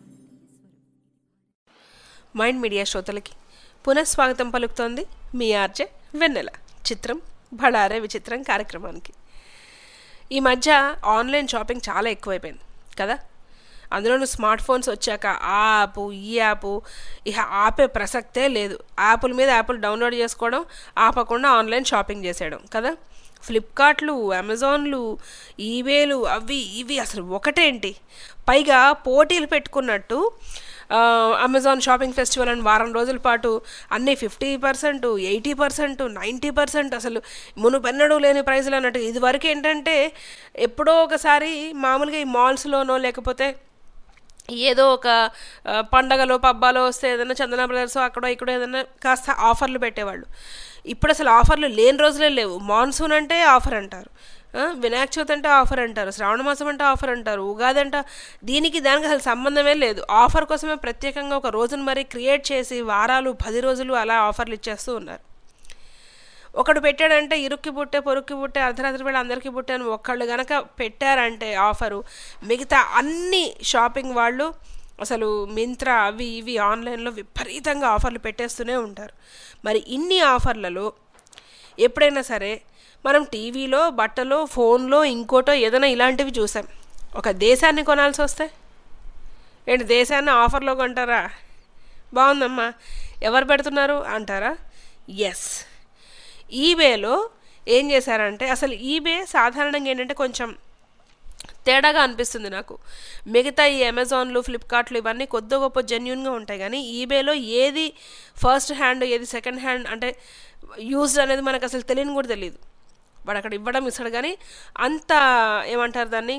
మైండ్ మీడియా శ్రోతలకి పునఃస్వాగతం పలుకుతోంది మీ ఆర్జే వెన్నెల చిత్రం బళారే విచిత్రం కార్యక్రమానికి ఈ మధ్య ఆన్లైన్ షాపింగ్ చాలా ఎక్కువైపోయింది కదా అందులోనూ స్మార్ట్ ఫోన్స్ వచ్చాక ఆ యాప్ ఈ యాప్ ఇక ఆపే ప్రసక్తే లేదు యాప్ల మీద యాప్లు డౌన్లోడ్ చేసుకోవడం ఆపకుండా ఆన్లైన్ షాపింగ్ చేసేయడం కదా ఫ్లిప్కార్ట్లు అమెజాన్లు ఈవేలు అవి ఇవి అసలు ఒకటేంటి పైగా పోటీలు పెట్టుకున్నట్టు ఆ, అమెజాన్ షాపింగ్ ఫెస్టివల్ అని వారం రోజుల పాటు అన్నీ fifty percent eighty percent ninety percent అసలు మునుపెన్నడూ లేని ప్రైజులు అన్నట్టు ఇదివరకు ఏంటంటే ఎప్పుడో ఒకసారి మామూలుగా ఈ మాల్స్లోనో లేకపోతే ఏదో ఒక ఆ, పండగలో పబ్బాలో వస్తే ఏదైనా చందన బ్రదర్స్ అక్కడో ఇక్కడో ఏదైనా కాస్త ఆఫర్లు పెట్టేవాళ్ళు ఇప్పుడు అసలు ఆఫర్లు లేని రోజులే లేవు మాన్సూన్ అంటే ఆఫర్ అంటారు ఆ, వినాయక చవితి అంటే ఆఫర్ అంటారు శ్రావణ మాసం అంటే ఆఫర్ అంటారు ఉగాది అంట దీనికి దానికి అసలు సంబంధమే లేదు ఆఫర్ కోసమే ప్రత్యేకంగా ఒక రోజును మరి క్రియేట్ చేసి వారాలు పది రోజులు అలా ఆఫర్లు ఇచ్చేస్తూ ఉన్నారు ఒకడు పెట్టాడంటే ఇరుక్కి పుట్టే పొరుక్కి పుట్టే అర్ధరాత్రి వేళ అందరికీ పుట్టే అని ఒక్కళ్ళు గనక పెట్టారంటే ఆఫరు మిగతా అన్ని షాపింగ్ వాళ్ళు అసలు మింత్రా అవి ఇవి ఆన్లైన్లో విపరీతంగా ఆఫర్లు పెట్టేస్తూనే ఉంటారు మరి ఇన్ని ఆఫర్లలో ఎప్పుడైనా సరే మనం టీవీలో బట్టలో ఫోన్లో ఇంకోటో ఏదైనా ఇలాంటివి చూసాం ఒక దేశాన్ని కొనాల్సి వస్తే ఏంటి దేశాన్ని ఆఫర్లో కొంటారా బాగుందమ్మా ఎవరు పెడుతున్నారు అంటారా ఎస్ ఈబేలో ఏం చేశారంటే అసలు ఈబే సాధారణంగా ఏంటంటే కొంచెం తేడాగా అనిపిస్తుంది నాకు మిగతా ఈ అమెజాన్లు ఫ్లిప్కార్ట్లు ఇవన్నీ కొద్ది గొప్ప జెన్యున్గా ఉంటాయి కానీ ఈబేలో ఏది ఫస్ట్ హ్యాండ్ ఏది సెకండ్ హ్యాండ్ అంటే యూజ్డ్ అనేది మనకు అసలు తెలియని కూడా తెలియదు వాడు అక్కడ ఇవ్వడం ఇస్తాడు కానీ అంత ఏమంటారు దాన్ని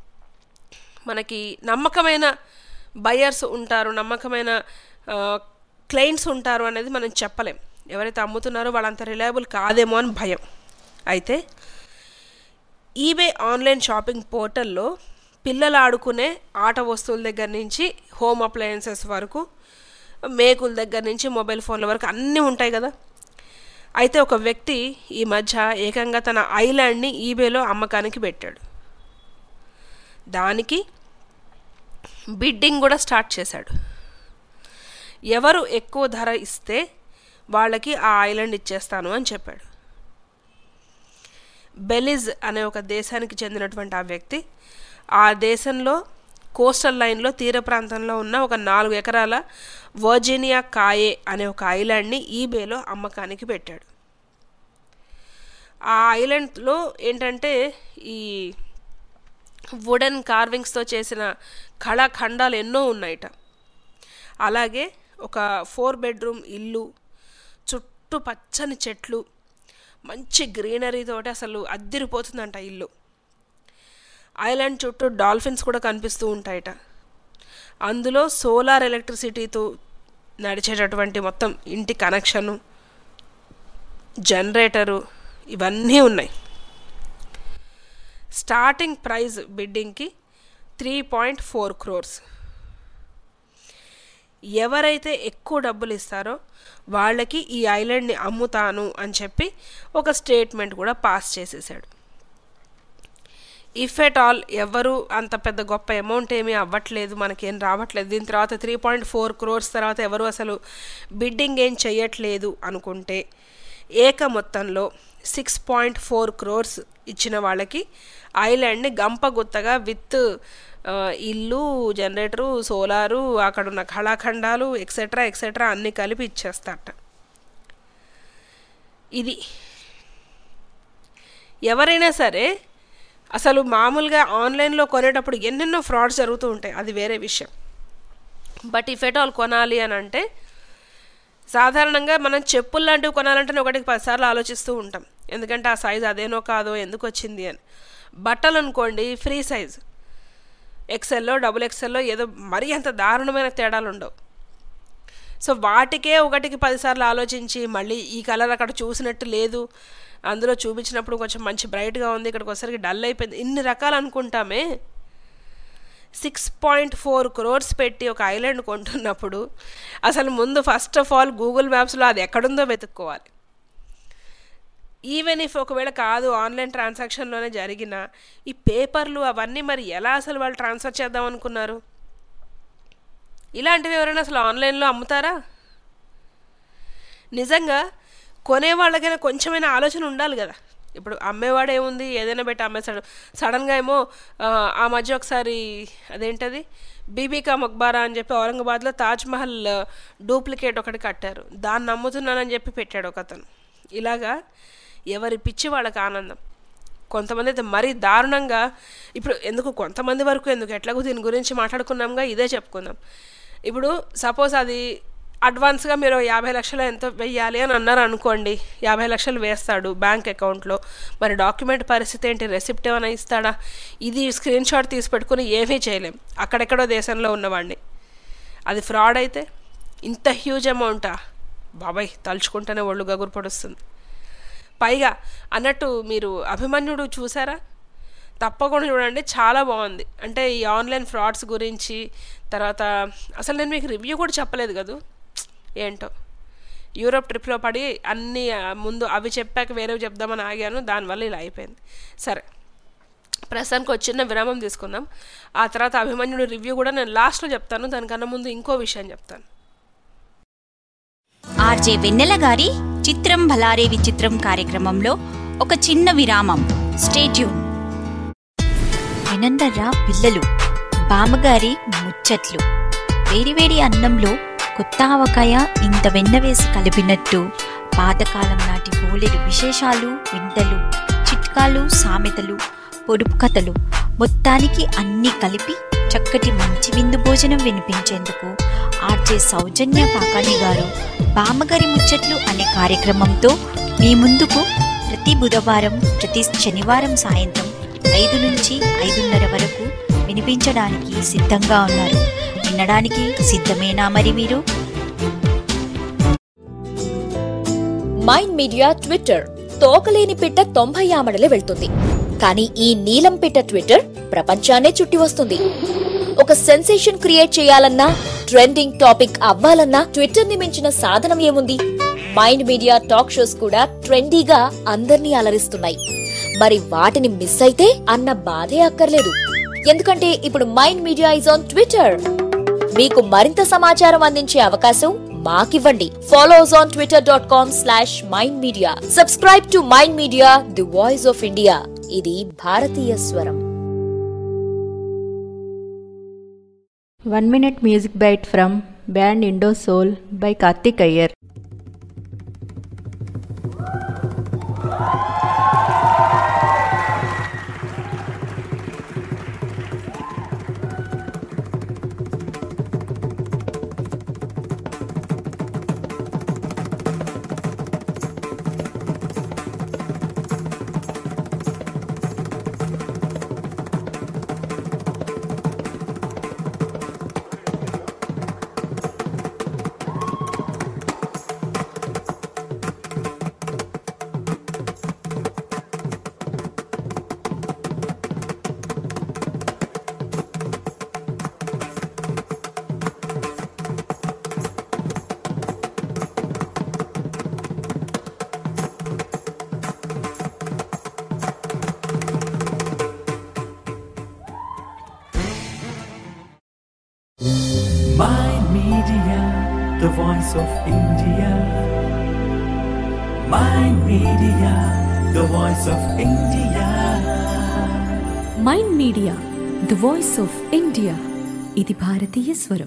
మనకి నమ్మకమైన బయర్స్ ఉంటారు నమ్మకమైన క్లయింట్స్ ఉంటారు అనేది మనం చెప్పలేం ఎవరైతే అమ్ముతున్నారో వాళ్ళంత రిలయబుల్ కాదేమో అని భయం అయితే ఈబే ఆన్లైన్ షాపింగ్ పోర్టల్లో పిల్లలు ఆడుకునే ఆట వస్తువుల దగ్గర నుంచి హోమ్ అప్లయన్సెస్ వరకు మేకుల దగ్గర నుంచి మొబైల్ ఫోన్ల వరకు అన్నీ ఉంటాయి కదా అయితే ఒక వ్యక్తి ఈ మధ్య ఏకంగా తన ఐలాండ్ని ఈబేలో అమ్మకానికి పెట్టాడు దానికి బిడ్డింగ్ కూడా స్టార్ట్ చేశాడు ఎవరు ఎక్కువ ధర ఇస్తే వాళ్ళకి ఆ ఐలాండ్ ఇచ్చేస్తాను అని చెప్పాడు బెలిజ్ అనే ఒక దేశానికి చెందినటువంటి ఆ వ్యక్తి ఆ దేశంలో కోస్టల్ లైన్లో తీర ప్రాంతంలో ఉన్న ఒక నాలుగు ఎకరాల వర్జీనియా కాయే అనే ఒక ఐలాండ్ని ఈబేలో అమ్మకానికి పెట్టాడు ఆ ఐలాండ్లో ఏంటంటే ఈ వుడెన్ కార్వింగ్స్తో చేసిన కళాఖండాలు ఎన్నో ఉన్నాయట అలాగే ఒక ఫోర్ బెడ్రూమ్ ఇల్లు చుట్టూ పచ్చని చెట్లు మంచి గ్రీనరీ తోటి అసలు అద్దిరిపోతుందంట ఇల్లు ఐలాండ్ చుట్టూ డాల్ఫిన్స్ కూడా కనిపిస్తూ ఉంటాయట అందులో సోలార్ ఎలక్ట్రిసిటీతో నడిచేటటువంటి మొత్తం ఇంటి కనెక్షను జనరేటరు ఇవన్నీ ఉన్నాయి స్టార్టింగ్ ప్రైజ్ బిడ్డింగ్కి త్రీ పాయింట్ ఫోర్ క్రోర్స్ ఎవరైతే ఎక్కువ డబ్బులు ఇస్తారో వాళ్ళకి ఈ ఐలాండ్ని అమ్ముతాను అని చెప్పి ఒక స్టేట్మెంట్ కూడా పాస్ చేసేసాడు ఇఫ్ ఎట్ ఆల్ ఎవరు అంత పెద్ద గొప్ప అమౌంట్ ఏమీ అవ్వట్లేదు మనకేం రావట్లేదు దీని తర్వాత త్రీ పాయింట్ ఫోర్ క్రోర్స్ తర్వాత ఎవరు అసలు బిడ్డింగ్ ఏం చెయ్యట్లేదు అనుకుంటే ఏక మొత్తంలో సిక్స్ పాయింట్ ఫోర్ క్రోర్స్ ఇచ్చిన వాళ్ళకి ఐలాండ్ని గంపగుత్తగా విత్ ఆ, ఇల్లు జనరేటరు సోలారు అక్కడ ఉన్న కళాఖండాలు ఎక్సెట్రా ఎక్సెట్రా అన్నీ కలిపి ఇచ్చేస్తారట ఇది ఎవరైనా సరే అసలు మామూలుగా ఆన్లైన్లో కొనేటప్పుడు ఎన్నెన్నో ఫ్రాడ్స్ జరుగుతూ ఉంటాయి అది వేరే విషయం బట్ ఇఫ్ ఎట్ ఆల్ కొనాలి అని అంటే సాధారణంగా మనం చెప్పులు లాంటివి కొనాలంటే ఒకటికి పదిసార్లు ఆలోచిస్తూ ఉంటాం ఎందుకంటే ఆ సైజ్ అదేనో కాదో ఎందుకు వచ్చింది అని బట్టలు అనుకోండి ఫ్రీ సైజ్ ఎక్సెల్లో డబుల్ ఎక్సెల్లో ఏదో మరీ అంత దారుణమైన తేడాలు ఉండవు సో వాటికే ఒకటికి పదిసార్లు ఆలోచించి మళ్ళీ ఈ కలర్ అక్కడ చూసినట్టు లేదు అందులో చూపించినప్పుడు కొంచెం మంచి బ్రైట్గా ఉంది ఇక్కడికి వచ్చేసరికి డల్ అయిపోయింది ఇన్ని రకాలు అనుకుంటామే సిక్స్ పాయింట్ ఫోర్ క్రోర్స్ పెట్టి ఒక ఐలాండ్ కొంటున్నప్పుడు అసలు ముందు ఫస్ట్ ఆఫ్ ఆల్ గూగుల్ మ్యాప్స్లో అది ఎక్కడుందో వెతుక్కోవాలి ఈవెన్ ఇఫ్ ఒకవేళ కాదు ఆన్లైన్ ట్రాన్సాక్షన్లోనే జరిగిన ఈ పేపర్లు అవన్నీ మరి ఎలా అసలు వాళ్ళు ట్రాన్స్ఫర్ చేద్దాం అనుకున్నారు ఇలాంటివి ఎవరైనా అసలు ఆన్లైన్లో అమ్ముతారా నిజంగా కొనేవాళ్ళకైనా కొంచెమైనా ఆలోచన ఉండాలి కదా ఇప్పుడు అమ్మేవాడు ఏముంది ఏదైనా పెట్టి అమ్మేస్తాడు సడన్గా ఏమో ఆ, ఆ మధ్య ఒకసారి అదేంటది బీబీకా మక్బారా అని చెప్పి ఔరంగాబాద్లో తాజ్మహల్ డూప్లికేట్ ఒకటి కట్టారు దాన్ని నమ్ముతున్నానని చెప్పి పెట్టాడు ఒక అతను ఇలాగా ఎవరి పిచ్చి వాళ్ళకి ఆనందం కొంతమంది అయితే మరీ దారుణంగా ఇప్పుడు ఎందుకు కొంతమంది వరకు ఎందుకు ఎట్లాగో దీని గురించి మాట్లాడుకున్నాంగా ఇదే చెప్పుకుందాం ఇప్పుడు సపోజ్ అది అడ్వాన్స్గా మీరు యాభై లక్షలు ఎంత వెయ్యాలి అని అన్నారు అనుకోండి యాభై లక్షలు వేస్తాడు బ్యాంక్ అకౌంట్లో మరి డాక్యుమెంట్ పరిస్థితి ఏంటి రెసిప్ట్ ఏమైనా ఇస్తాడా ఇది స్క్రీన్ షాట్ తీసి పెట్టుకుని ఏమీ చేయలేం అక్కడెక్కడో దేశంలో ఉన్నవాడిని అది ఫ్రాడ్ అయితే ఇంత హ్యూజ్ అమౌంటా బాబాయ్ తలుచుకుంటేనే ఒళ్ళు గగురు పడుస్తుంది పైగా అన్నట్టు మీరు అభిమన్యుడు చూసారా తప్పకుండా చూడండి చాలా బాగుంది అంటే ఈ ఆన్లైన్ ఫ్రాడ్స్ గురించి తర్వాత అసలు నేను మీకు రివ్యూ కూడా చెప్పలేదు కదా ఏంటో యూరోప్ ట్రిప్లో పడి అన్నీ ఆ, ముందు అవి చెప్పాక వేరేవి చెప్దామని ఆగాను దానివల్ల ఇలా అయిపోయింది సరే ప్రస్తుతానికి ఒక చిన్న విరామం తీసుకుందాం ఆ తర్వాత అభిమన్యుడు రివ్యూ కూడా నేను లాస్ట్లో చెప్తాను దానికన్నా ముందు ఇంకో విషయం చెప్తాను ఆర్జే వెన్నెల గారి చిత్రం భలారే విచిత్రం కార్యక్రమంలో ఒక చిన్న విరామం స్టేట్యూన్ వినందర్రా పిల్లలు బామ్మగారి ముచ్చట్లు వేడివేడి అన్నంలో కొత్త ఆవకాయ ఇంత వెన్న వేసి కలిపినట్టు పాతకాలం నాటి బోలెడు విశేషాలు వింతలు చిట్కాలు సామెతలు పొడుపు కథలు మొత్తానికి అన్నీ కలిపి చక్కటి మంచి విందు భోజనం వినిపించేందుకు ఆర్జే సౌజన్య పాకాని గారు బామ్మగారి ముచ్చట్లు అనే కార్యక్రమంతో మీ ముందుకు ప్రతి బుధవారం ప్రతి శనివారం సాయంత్రం ఐదు నుంచి ఐదున్నర వరకు వినిపించడానికి సిద్ధంగా ఉన్నారు వినడానికి సిద్ధమేనా మరి మీరు మైండ్ మీడియా ట్విట్టర్ తోకలేని పిట్ట తొంభై ఆమడలే వెళ్తుంది కానీ ఈ నీలం పిట్ట ట్విట్టర్ ప్రపంచాన్నే చుట్టి వస్తుంది ఒక సెన్సేషన్ క్రియేట్ చేయాలన్నా ట్రెండింగ్ టాపిక్ అవ్వాలన్నా ట్విట్టర్ ని మించిన సాధనం ఏముంది మైండ్ మీడియా టాక్ షోస్ కూడా ట్రెండీగా అందర్నీ అలరిస్తున్నాయి మరి వాటిని మిస్ అయితే అన్న బాధే అక్కర్లేదు ఎందుకంటే ఇప్పుడు Mind Media is on Twitter మీకు మరింత సమాచారం అందించే అవకాశం మాకివ్వండి follows on Twitter dot com slash Mind Media subscribe to Mind Media the voice of India ఇది భారతీయ స్వరం one minute music bite from band Indo Soul by Karthik Iyer Mind Media, the voice of India. Mind Media, the voice of India. Mind Media the voice of India ఇది భారతీయ స్వరం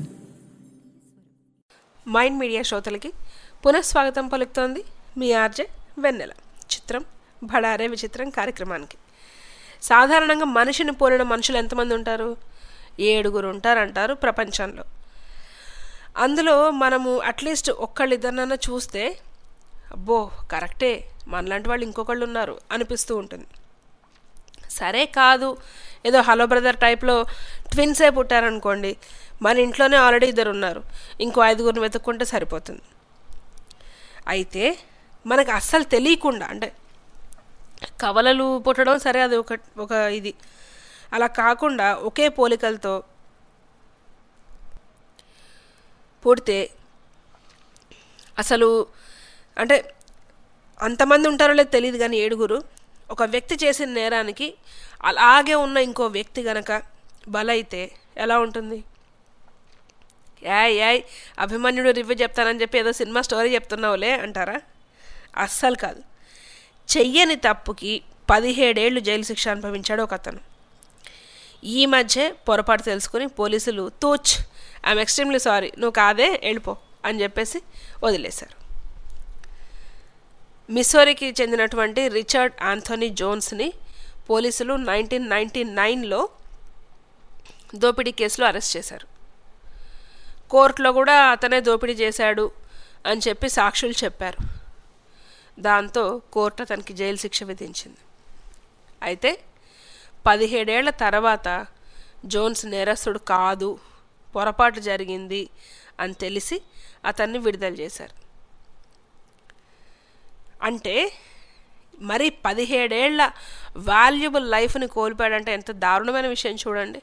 Mind Media శ్రోతలకి పునఃస్వాగతం పలుకుతోంది మీ RJ వెన్నెల చిత్రం భడారే విచిత్రం కార్యక్రమానికి సాధారణంగా మనిషిని పోలిన మనుషులు ఎంతమంది ఉంటారు ఏడుగురు ఉంటారంటారు ప్రపంచంలో అందులో మనము అట్లీస్ట్ ఒక్కళ్ళిద్దరినన్నా చూస్తే అబ్బో కరెక్టే మనలాంటి వాళ్ళు ఇంకొకళ్ళు ఉన్నారు అనిపిస్తూ ఉంటుంది సరే కాదు ఏదో హలో బ్రదర్ టైప్లో ట్విన్సే పుట్టారనుకోండి మన ఇంట్లోనే ఆల్రెడీ ఇద్దరు ఉన్నారు ఇంకో ఐదుగురిని వెతుక్కుంటే సరిపోతుంది అయితే మనకు అస్సలు తెలియకుండా అంటే కవలలు పుట్టడం సరే అది ఒక ఒక ఇది అలా కాకుండా ఒకే పోలికలతో పుడితే అసలు అంటే అంతమంది ఉంటారో లేదో తెలియదు కానీ ఏడుగురు ఒక వ్యక్తి చేసిన నేరానికి అలాగే ఉన్న ఇంకో వ్యక్తి గనక బలైతే ఎలా ఉంటుంది యాయ్ యాయ్ అభిమన్యుడు రివ్యూ చెప్తానని చెప్పి ఏదో సినిమా స్టోరీ చెప్తున్నావులే అంటారా అస్సలు కాదు చెయ్యని తప్పుకి పదిహేడేళ్లు జైలు శిక్ష అనుభవించాడు ఒక అతను ఈ మధ్య పొరపాటు తెలుసుకుని పోలీసులు తూచ్ ఐఎమ్ ఎక్స్ట్రీమ్లీ సారీ నువ్వు కాదే వెళ్ళిపో అని చెప్పేసి వదిలేశారు మిస్సోరీకి చెందినటువంటి రిచర్డ్ ఆంథోనీ జోన్స్ని పోలీసులు నైన్టీన్ నైన్టీ నైన్లో దోపిడీ కేసులో అరెస్ట్ చేశారు కోర్టులో కూడా అతనే దోపిడీ చేశాడు అని చెప్పి సాక్షులు చెప్పారు దాంతో కోర్టు అతనికి జైలు శిక్ష విధించింది అయితే పదిహేడేళ్ల తర్వాత జోన్స్ నేరస్తుడు కాదు పొరపాటు జరిగింది అని తెలిసి అతన్ని విడుదల చేశారు అంటే మరి పదిహేడేళ్ల వాల్యుబుల్ లైఫ్ని కోల్పోయాడంటే ఎంత దారుణమైన విషయం చూడండి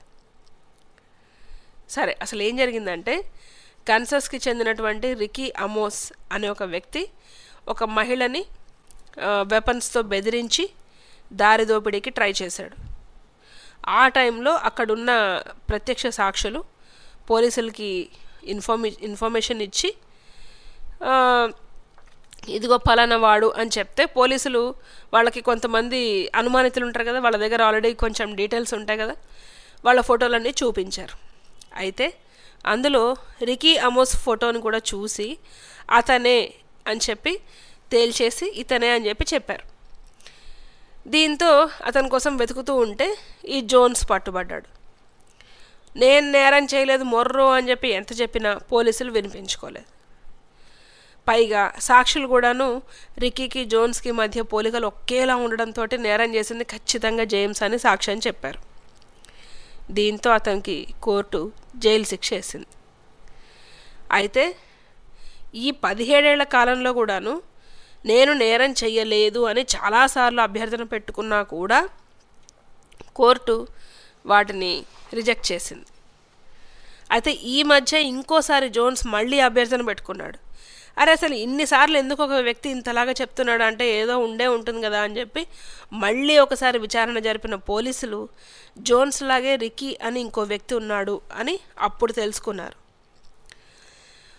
సరే అసలు ఏం జరిగిందంటే కన్సస్కి చెందినటువంటి రికీ అమోస్ అనే ఒక వ్యక్తి ఒక మహిళని వెపన్స్తో బెదిరించి దారి దోపిడీకి ట్రై చేశాడు ఆ టైంలో అక్కడున్న ప్రత్యక్ష సాక్షులు పోలీసులకి ఇన్ఫర్మే ఇన్ఫర్మేషన్ ఇచ్చి ఆ, ఇదిగో పలానా వాడు అని చెప్తే పోలీసులు వాళ్ళకి కొంతమంది అనుమానితులు ఉంటారు కదా వాళ్ళ దగ్గర ఆల్రెడీ కొంచెం డీటెయిల్స్ ఉంటాయి కదా వాళ్ళ ఫోటోలన్నీ చూపించారు అయితే అందులో రికీ అమోస్ ఫోటోని కూడా చూసి అతనే అని చెప్పి తేల్చేసి ఇతనే అని చెప్పి చెప్పారు దీంతో అతని కోసం వెతుకుతూ ఉంటే ఈ జోన్స్ పట్టుబడ్డాడు నేను నేరం చేయలేదు మొర్రో అని చెప్పి ఎంత చెప్పినా పోలీసులు వినిపించుకోలేదు పైగా సాక్షులు కూడాను రిక్కీకి జోన్స్కి మధ్య పోలికలు ఒకేలా ఉండడంతో నేరం చేసింది ఖచ్చితంగా జేమ్స్ అని సాక్ష్యం చెప్పారు దీంతో అతనికి కోర్టు జైలు శిక్ష వేసింది అయితే ఈ పదిహేడేళ్ల కాలంలో కూడాను నేను నేరం చెయ్యలేదు అని చాలాసార్లు అభ్యర్థన పెట్టుకున్నా కూడా కోర్టు వాటిని రిజెక్ట్ చేసింది అయితే ఈ మధ్య ఇంకోసారి జోన్స్ మళ్ళీ అభ్యర్థన పెట్టుకున్నాడు అరే అసలు ఇన్నిసార్లు ఎందుకు ఒక వ్యక్తి ఇంతలాగా చెప్తున్నాడు అంటే ఏదో ఉండే ఉంటుంది కదా అని చెప్పి మళ్ళీ ఒకసారి విచారణ జరిపిన పోలీసులు జోన్స్ లాగే రికీ అని ఇంకో వ్యక్తి ఉన్నాడు అని అప్పుడు తెలుసుకున్నారు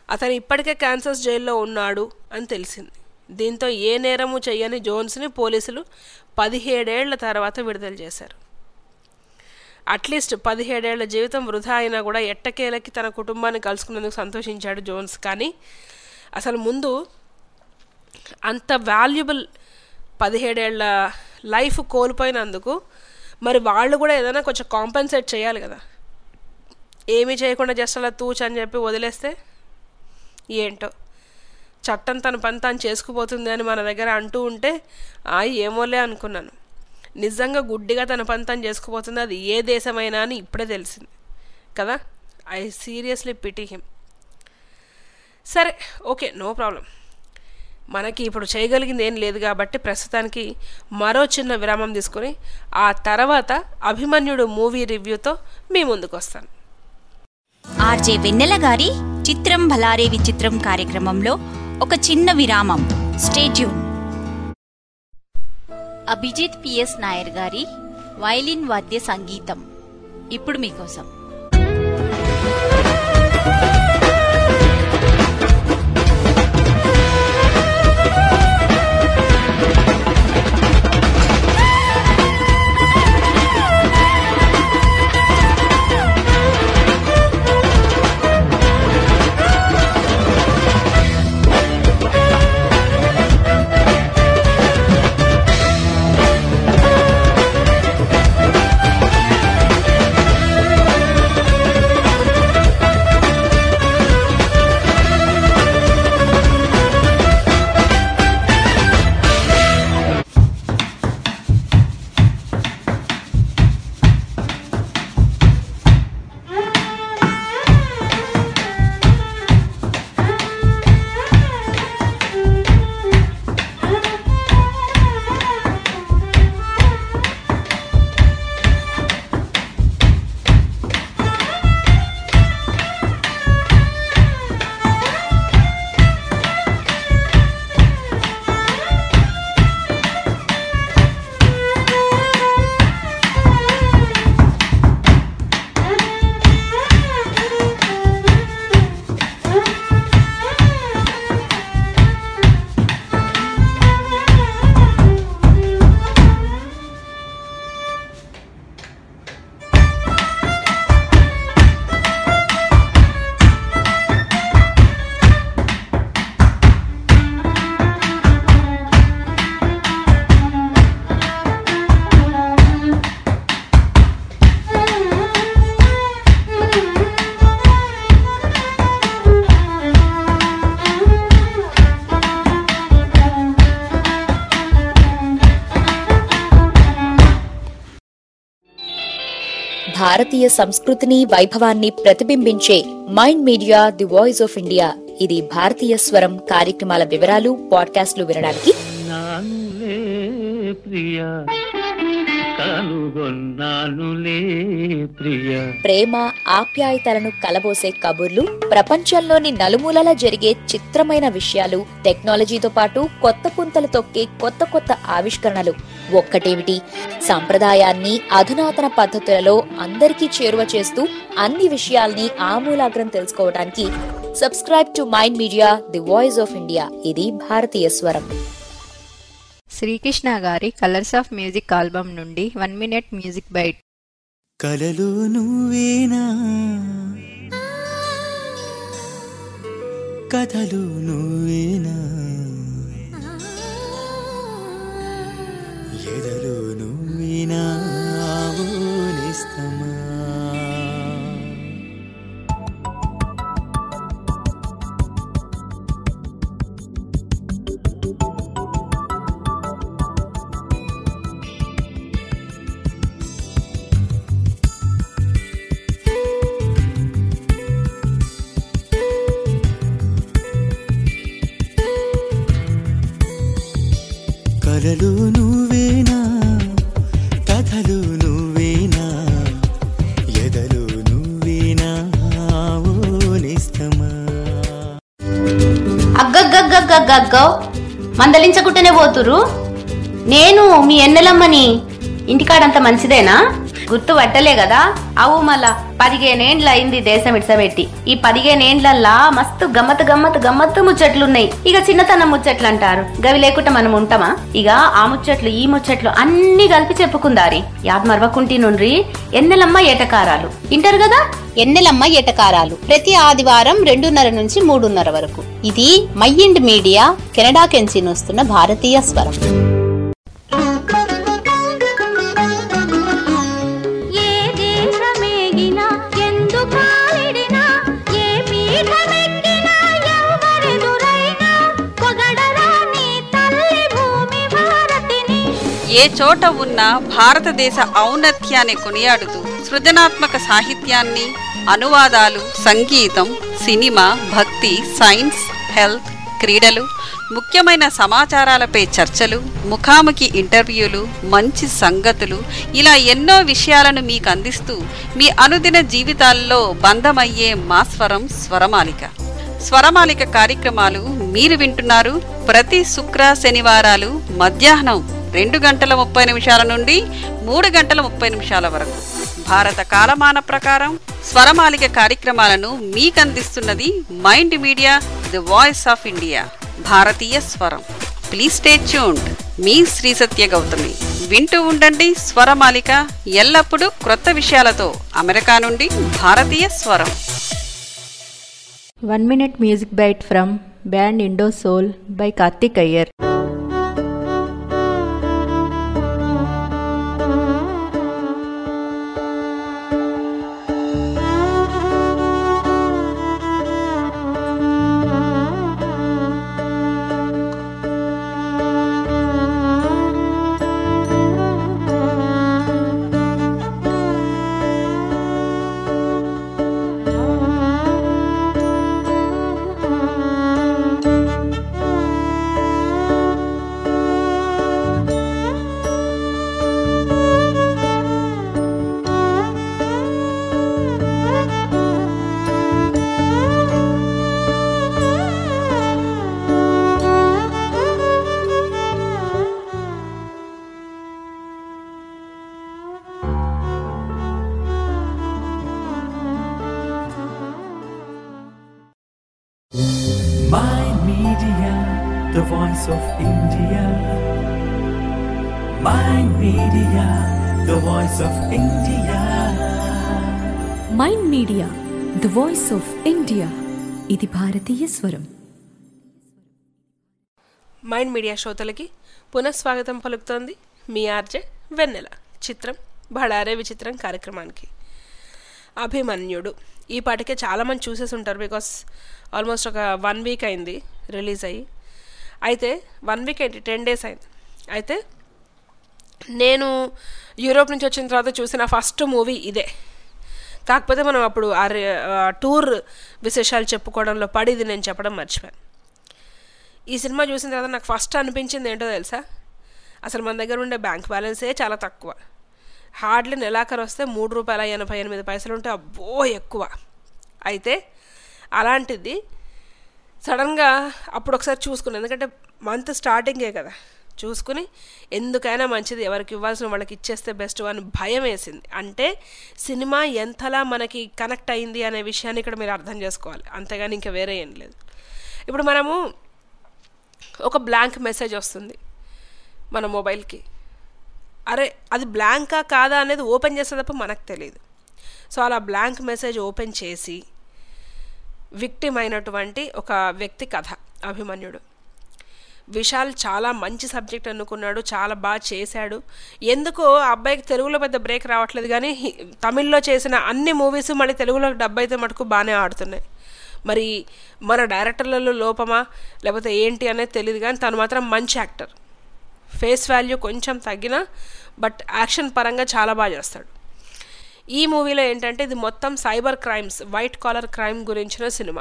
అతను ఇప్పటికే క్యాన్సర్స్ జైల్లో ఉన్నాడు అని తెలిసింది దీంతో ఏ నేరము చెయ్యని జోన్స్ని పోలీసులు పదిహేడేళ్ల తర్వాత విడుదల చేశారు అట్లీస్ట్ పదిహేడేళ్ల జీవితం వృధా అయినా కూడా ఎట్టకేలకి తన కుటుంబాన్ని కలుసుకున్నందుకు సంతోషించాడు జోన్స్ కానీ అసలు ముందు అంత వాల్యుబుల్ పదిహేడేళ్ల లైఫ్ కోల్పోయినందుకు మరి వాళ్ళు కూడా ఏదైనా కొంచెం కాంపెన్సేట్ చేయాలి కదా ఏమీ చేయకుండా జస్ట్ అలా తూచ్ అని చెప్పి వదిలేస్తే ఏంటో చట్టం తన పని తాను చేసుకుపోతుంది అని మన దగ్గర అంటూ ఉంటే ఆ ఏమోలే అనుకున్నాను నిజంగా గుడ్డిగా తన పని తాను చేసుకుపోతుంది అది ఏ దేశమైనా అని ఇప్పుడే తెలిసింది కదా ఐ సీరియస్లీ పిటీ హిమ్ సరే ఓకే నో ప్రాబ్లం మనకి ఇప్పుడు చేయగలిగింది ఏం లేదు కాబట్టి ప్రస్తుతానికి మరో చిన్న విరామం తీసుకొని ఆ తర్వాత అభిమన్యుడు మూవీ రివ్యూతో మీ ముందుకు వస్తాను ఆర్జే వెన్నెల గారి చిత్రం భలారే విచిత్రం కార్యక్రమంలో ఒక చిన్న విరామం స్టేట్యూన్ అభిజిత్ పిఎస్ నాయర్ గారి వైలిన్ వాద్య సంగీతం ఇప్పుడు మీకోసం భారతీయ సంస్కృతిని వైభవాన్ని ప్రతిబింబించే Mind Media the voice of India ఇది భారతీయ స్వరం కార్యక్రమాల వివరాలు పాడ్కాస్ట్లు వినడానికి నానులే ప్రియా కనుగొన్నానులే ప్రియా ప్రేమ ఆప్యాయతలను కలబోసే కబుర్లు ప్రపంచంలోని నలుమూలలా జరిగే చిత్రమైన విషయాలు టెక్నాలజీతో పాటు కొత్త పుంతలు తొక్కే కొత్త కొత్త ఆవిష్కరణలు ఒక్కటేమిటి సంప్రదాయాన్ని అధునాతన పద్ధతులలో అందరికీ చేరువ చేస్తూ అన్ని విషయాల్ని ఆమూలాగ్రం తెలుసుకోవడానికి subscribe to Mind Media the voice of India ఇది భారతీయ స్వరం శ్రీకృష్ణ గారి కలర్స్ ఆఫ్ మ్యూజిక్ ఆల్బమ్ నుండి వన్ మినిట్ మ్యూజిక్ బైట్ కలలు నువ్వేనా కథలు నువ్వేనా ఎదలు నువ్వేనా ఆవులిస్తమా కలలు నువ్వేనా కథలు నువ్వేనా ఎదలు నువ్వేనా ఓనిస్తమా అగ్గగ్గగ్గగ్గగ్గో మందలించకుంటేనే పోతురు నేను మీ ఎన్నెలమ్మని ఇంటికాడంత మంచిదేనా గుర్తు పట్టలే కదా అవు మళ్ళా పదిహేనేండ్ల అయింది దేశం ఇడ్సబెట్టి ఈ పదిహేనేండ్లల్లా మస్తు గమ్మత్ గమ్మత్ గమ్మత్తు ముచ్చట్లున్నాయి ఇక చిన్నతనం ముచ్చట్లు అంటారు గవి లేకుండా మనం ఉంటామా ఇక ఆ ముచ్చట్లు ఈ ముచ్చట్లు అన్ని కలిపి చెప్పుకుందారి యాద్ మరవకుంటి నుండ్రి ఎన్నెలమ్మ ఏటకారాలు ఇంటారు కదా ఎన్నెలమ్మ ఎటకారాలు ప్రతి ఆదివారం రెండున్నర నుంచి మూడున్నర వరకు ఇది మైండ్ మీడియా కెనడా కెంచి వస్తున్న భారతీయ స్వరం ఏ దేశమేగినా ఎందు కాలిడినా ఏ పీఠమెక్కినా ఎవరెదురైనా పొగడరా నీ తల్లి భూమి భారతిని ఏ చోట ఉన్నా భారతదేశ ఔన్నత్యాన్ని కొనియాడుతూ సృజనాత్మక సాహిత్యాన్ని అనువాదాలు సంగీతం సినిమా భక్తి సైన్స్ హెల్త్ క్రీడలు ముఖ్యమైన సమాచారాలపై చర్చలు ముఖాముఖి ఇంటర్వ్యూలు మంచి సంగతులు ఇలా ఎన్నో విషయాలను మీకు అందిస్తూ మీ అనుదిన జీవితాల్లో బంధమయ్యే మా స్వరం స్వరమాలిక స్వరమాలిక కార్యక్రమాలు మీరు వింటున్నారు ప్రతి శుక్ర శనివారాలు మధ్యాహ్నం రెండు గంటల ముప్పై నిమిషాల నుండి మూడు గంటల ముప్పై నిమిషాల వరకు భారత కాలమాన ప్రకారం స్వరమాలిక కార్యక్రమాలను మీకు అందిస్తున్నది Mind Media the voice of India భారతీయ స్వరం ప్లీజ్ స్టే ట్యూన్డ్ మీ శ్రీ సత్య గౌతమి వింటూ ఉండండి స్వరమాలిక ఎల్లప్పుడూ క్రొత్త విషయాలతో అమెరికా నుండి భారతీయ స్వరం one minute music bite from band Indo Soul by Karthik Iyer Mind Media, the voice of India. Mind Media, the voice of India. Mind Media the voice of India ఇది భారతీయ స్వరం మైండ్ మీడియా శ్రోతలకి పునఃస్వాగతం పలుకుతోంది మీ ఆర్జే వెన్నెల చిత్రం బళారే విచిత్రం కార్యక్రమానికి అభిమన్యుడు ఈ పాటకే చాలామంది చూసేసి ఉంటారు బికాస్ ఆల్మోస్ట్ ఒక వన్ వీక్ అయింది రిలీజ్ అయ్యి అయితే వన్ వీక్ ఏంటి టెన్ డేస్ అయింది అయితే నేను యూరోప్ నుంచి వచ్చిన తర్వాత చూసిన ఫస్ట్ మూవీ ఇదే కాకపోతే మనం అప్పుడు ఆ రే- ఆ టూర్ విశేషాలు చెప్పుకోవడంలో పడిది నేను చెప్పడం మర్చిపోయాను ఈ సినిమా చూసిన తర్వాత నాకు ఫస్ట్ అనిపించింది ఏంటో తెలుసా అసలు మన దగ్గర ఉండే బ్యాంక్ బ్యాలెన్సే చాలా తక్కువ హార్డ్లీ నెలాఖరు వస్తే మూడు రూపాయల ఎనభై ఎనిమిది పైసలు ఉంటే అబ్బో ఎక్కువ అయితే అలాంటిది సడన్గా అప్పుడు ఒకసారి చూసుకున్నాను ఎందుకంటే మంత్ స్టార్టింగే కదా చూసుకుని ఎందుకైనా మంచిది ఎవరికి ఇవ్వాల్సిన వాళ్ళకి ఇచ్చేస్తే బెస్ట్ అని భయం వేసింది అంటే సినిమా ఎంతలా మనకి కనెక్ట్ అయింది అనే విషయాన్ని ఇక్కడ మీరు అర్థం చేసుకోవాలి అంతేగాని ఇంకా వేరే ఏం లేదు ఇప్పుడు మనము ఒక బ్లాంక్ మెసేజ్ వస్తుంది మన మొబైల్కి అరే అది బ్లాంకా కాదా అనేది ఓపెన్ చేస్తే తప్ప మనకు తెలియదు సో అలా బ్లాంక్ మెసేజ్ ఓపెన్ చేసి విక్టిమ్ అయినటువంటి ఒక వ్యక్తి కథ అభిమన్యుడు విశాల్ చాలా మంచి సబ్జెక్ట్ అనుకున్నాడు చాలా బాగా చేశాడు ఎందుకో ఆ అబ్బాయికి తెలుగులో పెద్ద బ్రేక్ రావట్లేదు కానీ హి- తమిళ్లో చేసిన అన్ని మూవీస్ మళ్ళీ తెలుగులో డబ్బు అయితే మటుకు బాగానే ఆడుతున్నాయి మరి మన డైరెక్టర్లలో లోపమా లేకపోతే ఏంటి అనేది తెలియదు కానీ తను మాత్రం మంచి యాక్టర్ ఫేస్ వాల్యూ కొంచెం తగ్గినా బట్ యాక్షన్ పరంగా చాలా బాగా చేస్తాడు ఈ మూవీలో ఏంటంటే ఇది మొత్తం cyber crimes white collar crime గురించిన సినిమా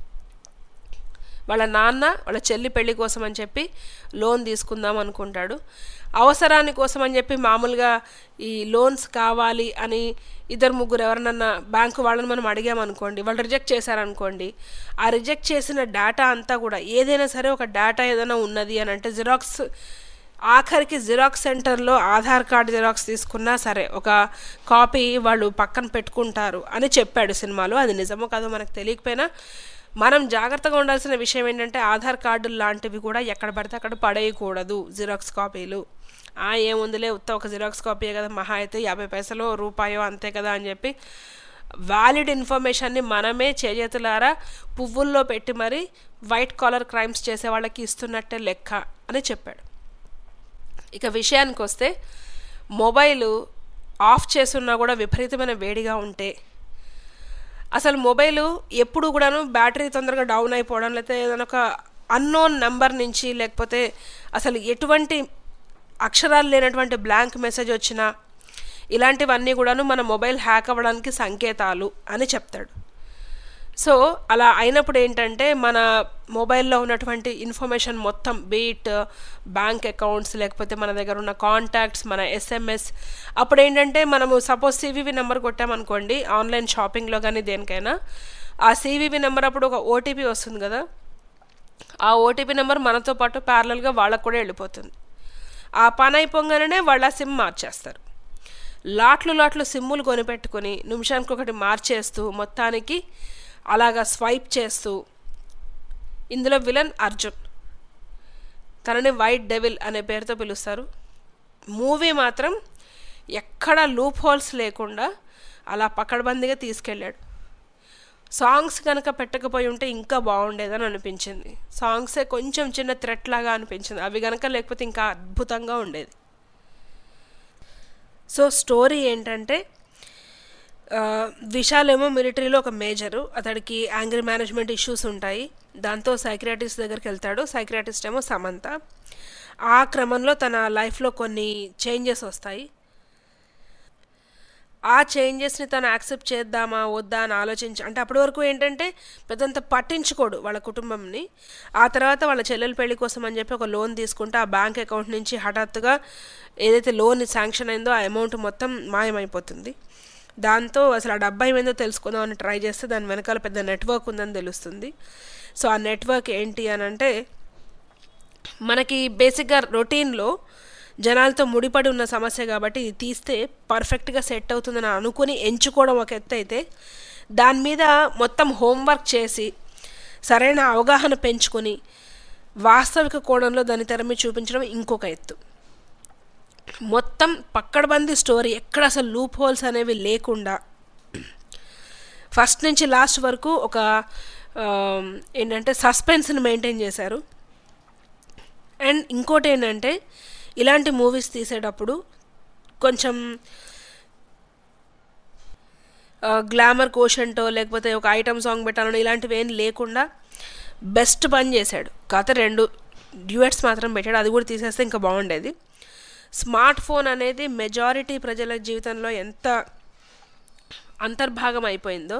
వాళ్ళ నాన్న వాళ్ళ చెల్లి పెళ్లి కోసం అని చెప్పి లోన్ తీసుకుందాం అనుకుంటాడు అవసరాని కోసం అని చెప్పి మామూలుగా ఈ లోన్స్ కావాలి అని ఇద్దరు ముగ్గురు ఎవరినన్నా బ్యాంకు వాళ్ళని మనం అడిగామనుకోండి వాళ్ళు రిజెక్ట్ చేశారనుకోండి ఆ రిజెక్ట్ చేసిన డేటా అంతా కూడా ఏదైనా సరే ఒక డేటా ఏదైనా ఉన్నది అని అంటే జిరాక్స్ ఆఖరికి జిరాక్స్ సెంటర్లో ఆధార్ కార్డు జిరాక్స్ తీసుకున్నా సరే ఒక కాపీ వాళ్ళు పక్కన పెట్టుకుంటారు అని చెప్పాడు సినిమాలో అది నిజమో కాదో మనకు తెలియకపోయినా మనం జాగ్రత్తగా ఉండాల్సిన విషయం ఏంటంటే ఆధార్ కార్డులు లాంటివి కూడా ఎక్కడ పడితే అక్కడ పడేయకూడదు జిరాక్స్ కాపీలు ఆ ఏముందిలే ఉత్త ఒక జిరాక్స్ కాపీ కదా మహా అయితే యాభై పైసలు రూపాయో అంతే కదా అని చెప్పి వ్యాలిడ్ ఇన్ఫర్మేషన్ని మనమే చేజేతులారా పువ్వుల్లో పెట్టి మరి వైట్ కాలర్ క్రైమ్స్ చేసే వాళ్ళకి ఇస్తున్నట్టే లెక్క అని చెప్పాడు ఇక విషయానికి వస్తే మొబైల్ ఆఫ్ చేసున్నా కూడా విపరీతమైన వేడిగా ఉంటే అసలు మొబైల్ ఎప్పుడు కూడాను బ్యాటరీ తొందరగా డౌన్ అయిపోవడం లేకపోతే ఏదైనా ఒక అన్నోన్ నెంబర్ నుంచి లేకపోతే అసలు ఎటువంటి అక్షరాలు లేనటువంటి బ్లాంక్ మెసేజ్ వచ్చినా ఇలాంటివన్నీ కూడాను మన మొబైల్ హ్యాక్ అవ్వడానికి సంకేతాలు అని చెప్తాడు సో అలా అయినప్పుడు ఏంటంటే మన మొబైల్లో ఉన్నటువంటి ఇన్ఫర్మేషన్ మొత్తం బీట్ బ్యాంక్ అకౌంట్స్ లేకపోతే మన దగ్గర ఉన్న కాంటాక్ట్స్ మన ఎస్ఎంఎస్ అప్పుడు ఏంటంటే మనము సపోజ్ సివివి నెంబర్ కొట్టామనుకోండి ఆన్లైన్ షాపింగ్లో కానీ దేనికైనా ఆ సివివి నెంబర్ అప్పుడు ఒక ఓటీపీ వస్తుంది కదా ఆ ఓటీపీ నెంబర్ మనతో పాటు ప్యారలల్గా వాళ్ళకు కూడా వెళ్ళిపోతుంది ఆ పని అయిపోగానే వాళ్ళ సిమ్ మార్చేస్తారు లాట్లు లాట్లు సిమ్ములు కొనిపెట్టుకొని నిమిషానికి ఒకటి మార్చేస్తూ మొత్తానికి అలాగా స్వైప్ చేస్తూ ఇందులో విలన్ అర్జున్ తనని వైట్ డెవిల్ అనే పేరుతో పిలుస్తారు మూవీ మాత్రం ఎక్కడ లూప్ హోల్స్ లేకుండా అలా పకడ్బందీగా తీసుకెళ్ళాడు సాంగ్స్ కనుక పెట్టకపోయి ఉంటే ఇంకా బాగుండేదని అనిపించింది సాంగ్సే కొంచెం చిన్న థ్రెట్ లాగా అనిపించింది అవి కనుక లేకపోతే ఇంకా అద్భుతంగా ఉండేది సో స్టోరీ ఏంటంటే ఆ, విశాల్ ఏమో మిలిటరీలో ఒక మేజరు అతడికి యాంగ్రీ మేనేజ్మెంట్ ఇష్యూస్ ఉంటాయి దాంతో సైక్రియాటిస్ట్ దగ్గరికి వెళ్తాడు సైక్రియాటిస్ట్ ఏమో సమంత ఆ క్రమంలో తన లైఫ్లో కొన్ని చేంజెస్ వస్తాయి ఆ చేంజెస్ని తను యాక్సెప్ట్ చేద్దామా వద్దా అని ఆలోచించి అంటే అప్పటి వరకు ఏంటంటే పెద్దంత పట్టించుకోడు వాళ్ళ కుటుంబంని ఆ తర్వాత వాళ్ళ చెల్లెల పెళ్లి కోసం అని చెప్పి ఒక లోన్ తీసుకుంటే ఆ బ్యాంక్ అకౌంట్ నుంచి హఠాత్తుగా ఏదైతే లోన్ శాంక్షన్ అయిందో ఆ అమౌంట్ మొత్తం మాయమైపోతుంది దాంతో అసలు ఆ డబ్బా ఏమైందో తెలుసుకుందామని ట్రై చేస్తే దాని వెనకాల పెద్ద నెట్వర్క్ ఉందని తెలుస్తుంది సో ఆ నెట్వర్క్ ఏంటి అని అంటే మనకి బేసిక్గా రొటీన్లో జనాలతో ముడిపడి ఉన్న సమస్య కాబట్టి ఇది తీస్తే పర్ఫెక్ట్గా సెట్ అవుతుందని అనుకుని ఎంచుకోవడం ఒక ఎత్తు అయితే దాని మీద మొత్తం హోంవర్క్ చేసి సరైన అవగాహన పెంచుకొని వాస్తవిక కోణంలో దాన్ని తెర మీద చూపించడం ఇంకొక ఎత్తు మొత్తం పక్కడబంది స్టోరీ ఎక్కడ అసలు లూప్ హోల్స్ అనేవి లేకుండా ఫస్ట్ నుంచి లాస్ట్ వరకు ఒక ఆ, ఏంటంటే సస్పెన్స్ని మెయింటైన్ చేశారు అండ్ ఇంకోటి ఏంటంటే ఇలాంటి మూవీస్ తీసేటప్పుడు కొంచెం గ్లామర్ కోషంటో లేకపోతే ఒక ఐటమ్ సాంగ్ పెట్టాలని ఇలాంటివి ఏం లేకుండా బెస్ట్ పని చేశాడు కాకపోతే రెండు డ్యూయట్స్ మాత్రం పెట్టాడు అది కూడా తీసేస్తే ఇంకా బాగుండేది స్మార్ట్ ఫోన్ అనేది మెజారిటీ ప్రజల జీవితంలో ఎంత అంతర్భాగం అయిపోయిందో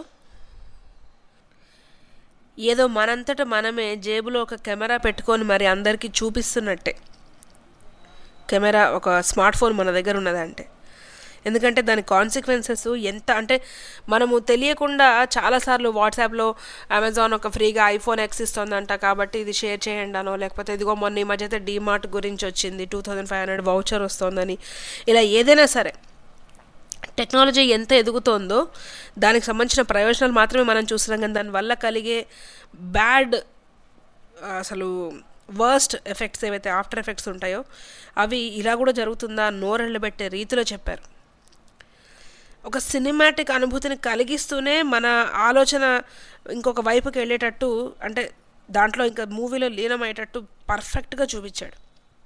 ఏదో మనంతట మనమే జేబులో ఒక కెమెరా పెట్టుకొని మరి అందరికీ చూపిస్తున్నట్టే కెమెరా ఒక స్మార్ట్ ఫోన్ మన దగ్గర ఉన్నదంటే ఎందుకంటే దాని కాన్సిక్వెన్సెస్ ఎంత అంటే మనము తెలియకుండా చాలాసార్లు వాట్సాప్లో అమెజాన్ ఒక ఫ్రీగా ఐఫోన్ ఎక్స్ ఇస్తుందంట కాబట్టి ఇది షేర్ చేయండి అనో లేకపోతే ఇదిగో మొన్న ఈ మధ్య అయితే డీమార్ట్ గురించి వచ్చింది two thousand five hundred voucher వస్తుందని ఇలా ఏదైనా సరే టెక్నాలజీ ఎంత ఎదుగుతోందో దానికి సంబంధించిన ప్రయోజనాలు మాత్రమే మనం చూస్తున్నాం కానీ దానివల్ల కలిగే బ్యాడ్ అసలు వర్స్ట్ ఎఫెక్ట్స్ ఏవైతే ఆఫ్టర్ ఎఫెక్ట్స్ ఉంటాయో అవి ఇలా కూడా జరుగుతుందా నోరెళ్ళబెట్టే రీతిలో చెప్పారు ఒక సినిమాటిక్ అనుభూతిని కలిగిస్తూనే మన ఆలోచన ఇంకొక వైపుకి వెళ్ళేటట్టు అంటే దాంట్లో ఇంకా మూవీలో లీనమయ్యేటట్టు పర్ఫెక్ట్గా చూపించాడు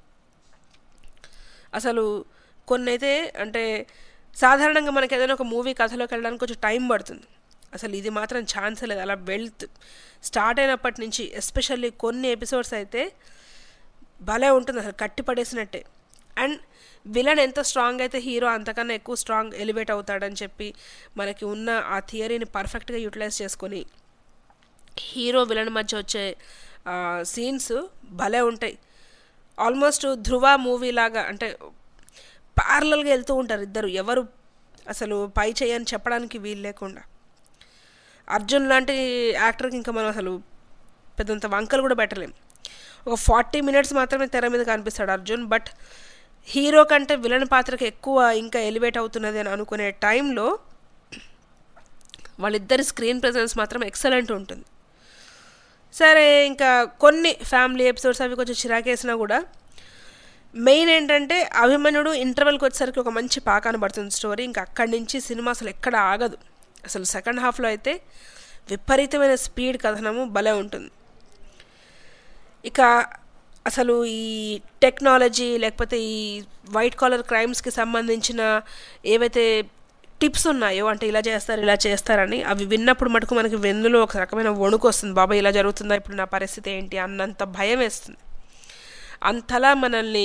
అసలు కొన్ని అయితే అంటే సాధారణంగా మనకి ఏదైనా ఒక మూవీ కథలోకి వెళ్ళడానికి కొంచెం టైం పడుతుంది అసలు ఇది మాత్రం ఛాన్స్ లేదు అలా వెళ్త్ స్టార్ట్ అయినప్పటి నుంచి ఎస్పెషల్లీ కొన్ని ఎపిసోడ్స్ అయితే భలే ఉంటుంది అసలు కట్టి పడేసినట్టే అండ్ విలన్ ఎంత స్ట్రాంగ్ అయితే హీరో అంతకన్నా ఎక్కువ స్ట్రాంగ్ ఎలివేట్ అవుతాడని చెప్పి మనకి ఉన్న ఆ థియరీని పర్ఫెక్ట్గా యూటిలైజ్ చేసుకొని హీరో విలన్ మధ్య వచ్చే సీన్స్ భలే ఉంటాయి ఆల్మోస్ట్ ధృవ మూవీ లాగా అంటే ప్యారలల్గా వెళ్తూ ఉంటారు ఇద్దరు ఎవరు అసలు పై చేయని చెప్పడానికి వీలు లేకుండా అర్జున్ లాంటి యాక్టర్కి ఇంకా మనం అసలు పెద్దంత వంకలు కూడా పెట్టలేం ఒక ఫార్టీ మినిట్స్ మాత్రమే తెర మీద కనిపిస్తాడు అర్జున్ బట్ హీరో కంటే విలన్ పాత్రకి ఎక్కువ ఇంకా ఎలివేట్ అవుతున్నది అని అనుకునే టైంలో వాళ్ళిద్దరి స్క్రీన్ ప్రెజెన్స్ మాత్రం ఎక్సలెంట్ ఉంటుంది సరే ఇంకా కొన్ని ఫ్యామిలీ ఎపిసోడ్స్ అవి కొంచెం చిరాకేసినా కూడా మెయిన్ ఏంటంటే అభిమన్యుడు ఇంటర్వెల్కి వచ్చేసరికి ఒక మంచి పాకాన పడుతుంది స్టోరీ ఇంకా అక్కడి నుంచి సినిమా అసలు ఎక్కడ ఆగదు అసలు సెకండ్ హాఫ్లో అయితే విపరీతమైన స్పీడ్ కథనము భలే ఉంటుంది ఇక అసలు ఈ టెక్నాలజీ లేకపోతే ఈ వైట్ కాలర్ క్రైమ్స్కి సంబంధించిన ఏవైతే టిప్స్ ఉన్నాయో అంటే ఇలా చేస్తారు ఇలా చేస్తారని అవి విన్నప్పుడు మటుకు మనకి వెన్నులో ఒక రకమైన వణుకు వస్తుంది బాబా ఇలా జరుగుతుందా ఇప్పుడు నా పరిస్థితి ఏంటి అన్నంత భయం వేస్తుంది అంతలా మనల్ని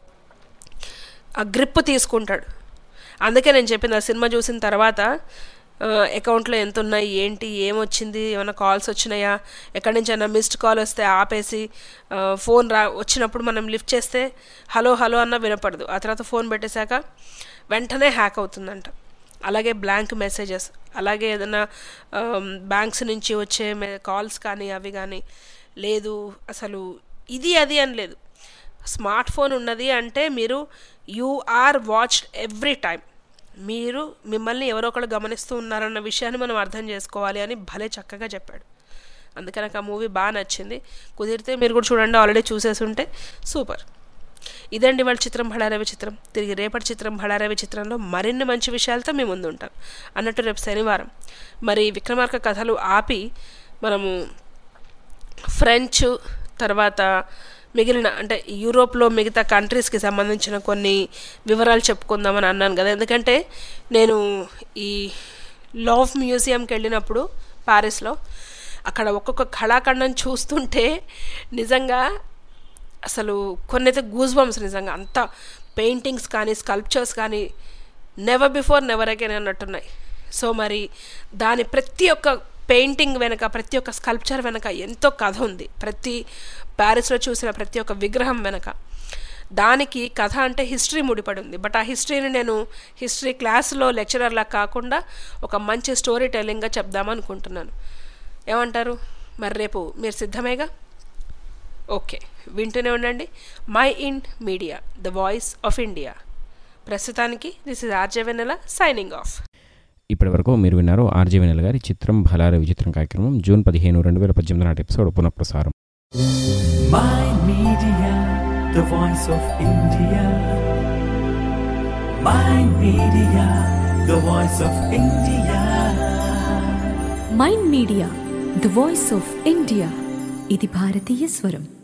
ఆ గ్రిప్ తీసుకుంటాడు అందుకే నేను చెప్పింది ఆ సినిమా చూసిన తర్వాత అకౌంట్లో ఎంత ఉన్నాయి ఏంటి ఏమొచ్చింది ఏమైనా కాల్స్ వచ్చినాయా ఎక్కడి నుంచి అయినా మిస్డ్ కాల్ వస్తే ఆపేసి ఆ, ఫోన్ రా వచ్చినప్పుడు మనం లిఫ్ట్ చేస్తే హలో హలో అన్న వినపడదు ఆ తర్వాత ఫోన్ పెట్టేశాక వెంటనే హ్యాక్ అవుతుందంట అలాగే బ్లాంక్ మెసేజెస్ అలాగే ఏదైనా బ్యాంక్స్ నుంచి వచ్చే కాల్స్ కానీ అవి కానీ లేదు అసలు ఇది అది అని లేదు స్మార్ట్ ఫోన్ ఉన్నది అంటే మీరు you are watched every time మీరు మిమ్మల్ని ఎవరో ఒకరు గమనిస్తూ ఉన్నారన్న విషయాన్ని మనం అర్థం చేసుకోవాలి అని భలే చక్కగా చెప్పాడు అందుకే నాకు ఆ మూవీ బాగా నచ్చింది కుదిరితే మీరు కూడా చూడండి ఆల్రెడీ చూసేసి ఉంటే సూపర్ ఇదండి వాళ్ళ చిత్రం భళారవి చిత్రం తిరిగి రేపటి చిత్రం భళారవి చిత్రంలో మరిన్ని మంచి విషయాలతో మేము ముందు ఉంటాం అన్నట్టు రేపు శనివారం మరి విక్రమార్క కథలు ఆపి మనము ఫ్రెంచ్ తర్వాత మిగిలిన అంటే యూరోప్లో మిగతా కంట్రీస్కి సంబంధించిన కొన్ని వివరాలు చెప్పుకుందామని అన్నాను కదా ఎందుకంటే నేను ఈ లవ్ మ్యూజియంకి వెళ్ళినప్పుడు ప్యారిస్లో అక్కడ ఒక్కొక్క కళాఖండం చూస్తుంటే నిజంగా అసలు కొన్ని అయితే గూస్ బంప్స్ నిజంగా అంత పెయింటింగ్స్ కానీ స్కల్ప్చర్స్ కానీ నెవర్ బిఫోర్ నెవర్ అగైన్ అన్నట్టున్నాయి సో మరి దాని ప్రతి ఒక్క పెయింటింగ్ వెనక ప్రతి ఒక్క స్కల్ప్చర్ వెనక ఎంతో కథ ఉంది ప్రతి ప్యారిస్లో చూసిన ప్రతి ఒక్క విగ్రహం వెనక దానికి కథ అంటే హిస్టరీ ముడిపడి ఉంది బట్ ఆ హిస్టరీని నేను హిస్టరీ క్లాస్లో లెక్చరర్లా కాకుండా ఒక మంచి స్టోరీ టెల్లింగ్గా చెప్దామనుకుంటున్నాను ఏమంటారు మరి రేపు మీరు సిద్ధమేగా ఓకే వింటూనే ఉండండి Mind Media the voice of India ప్రస్తుతానికి this is RJ Vennela signing off ఇప్పటి వరకు మీరు విన్నారు ఆర్జే వినల్ గారి చిత్రం భలార విచిత్రం కార్యక్రమం జూన్ పదిహేను రెండు వేల పద్దెనిమిది నాటి ఎపిసోడ్ పునఃప్రసారం My Media, the voice of India. My Media, the voice of India. Mind Media the voice of India ఇది భారతీయ స్వరం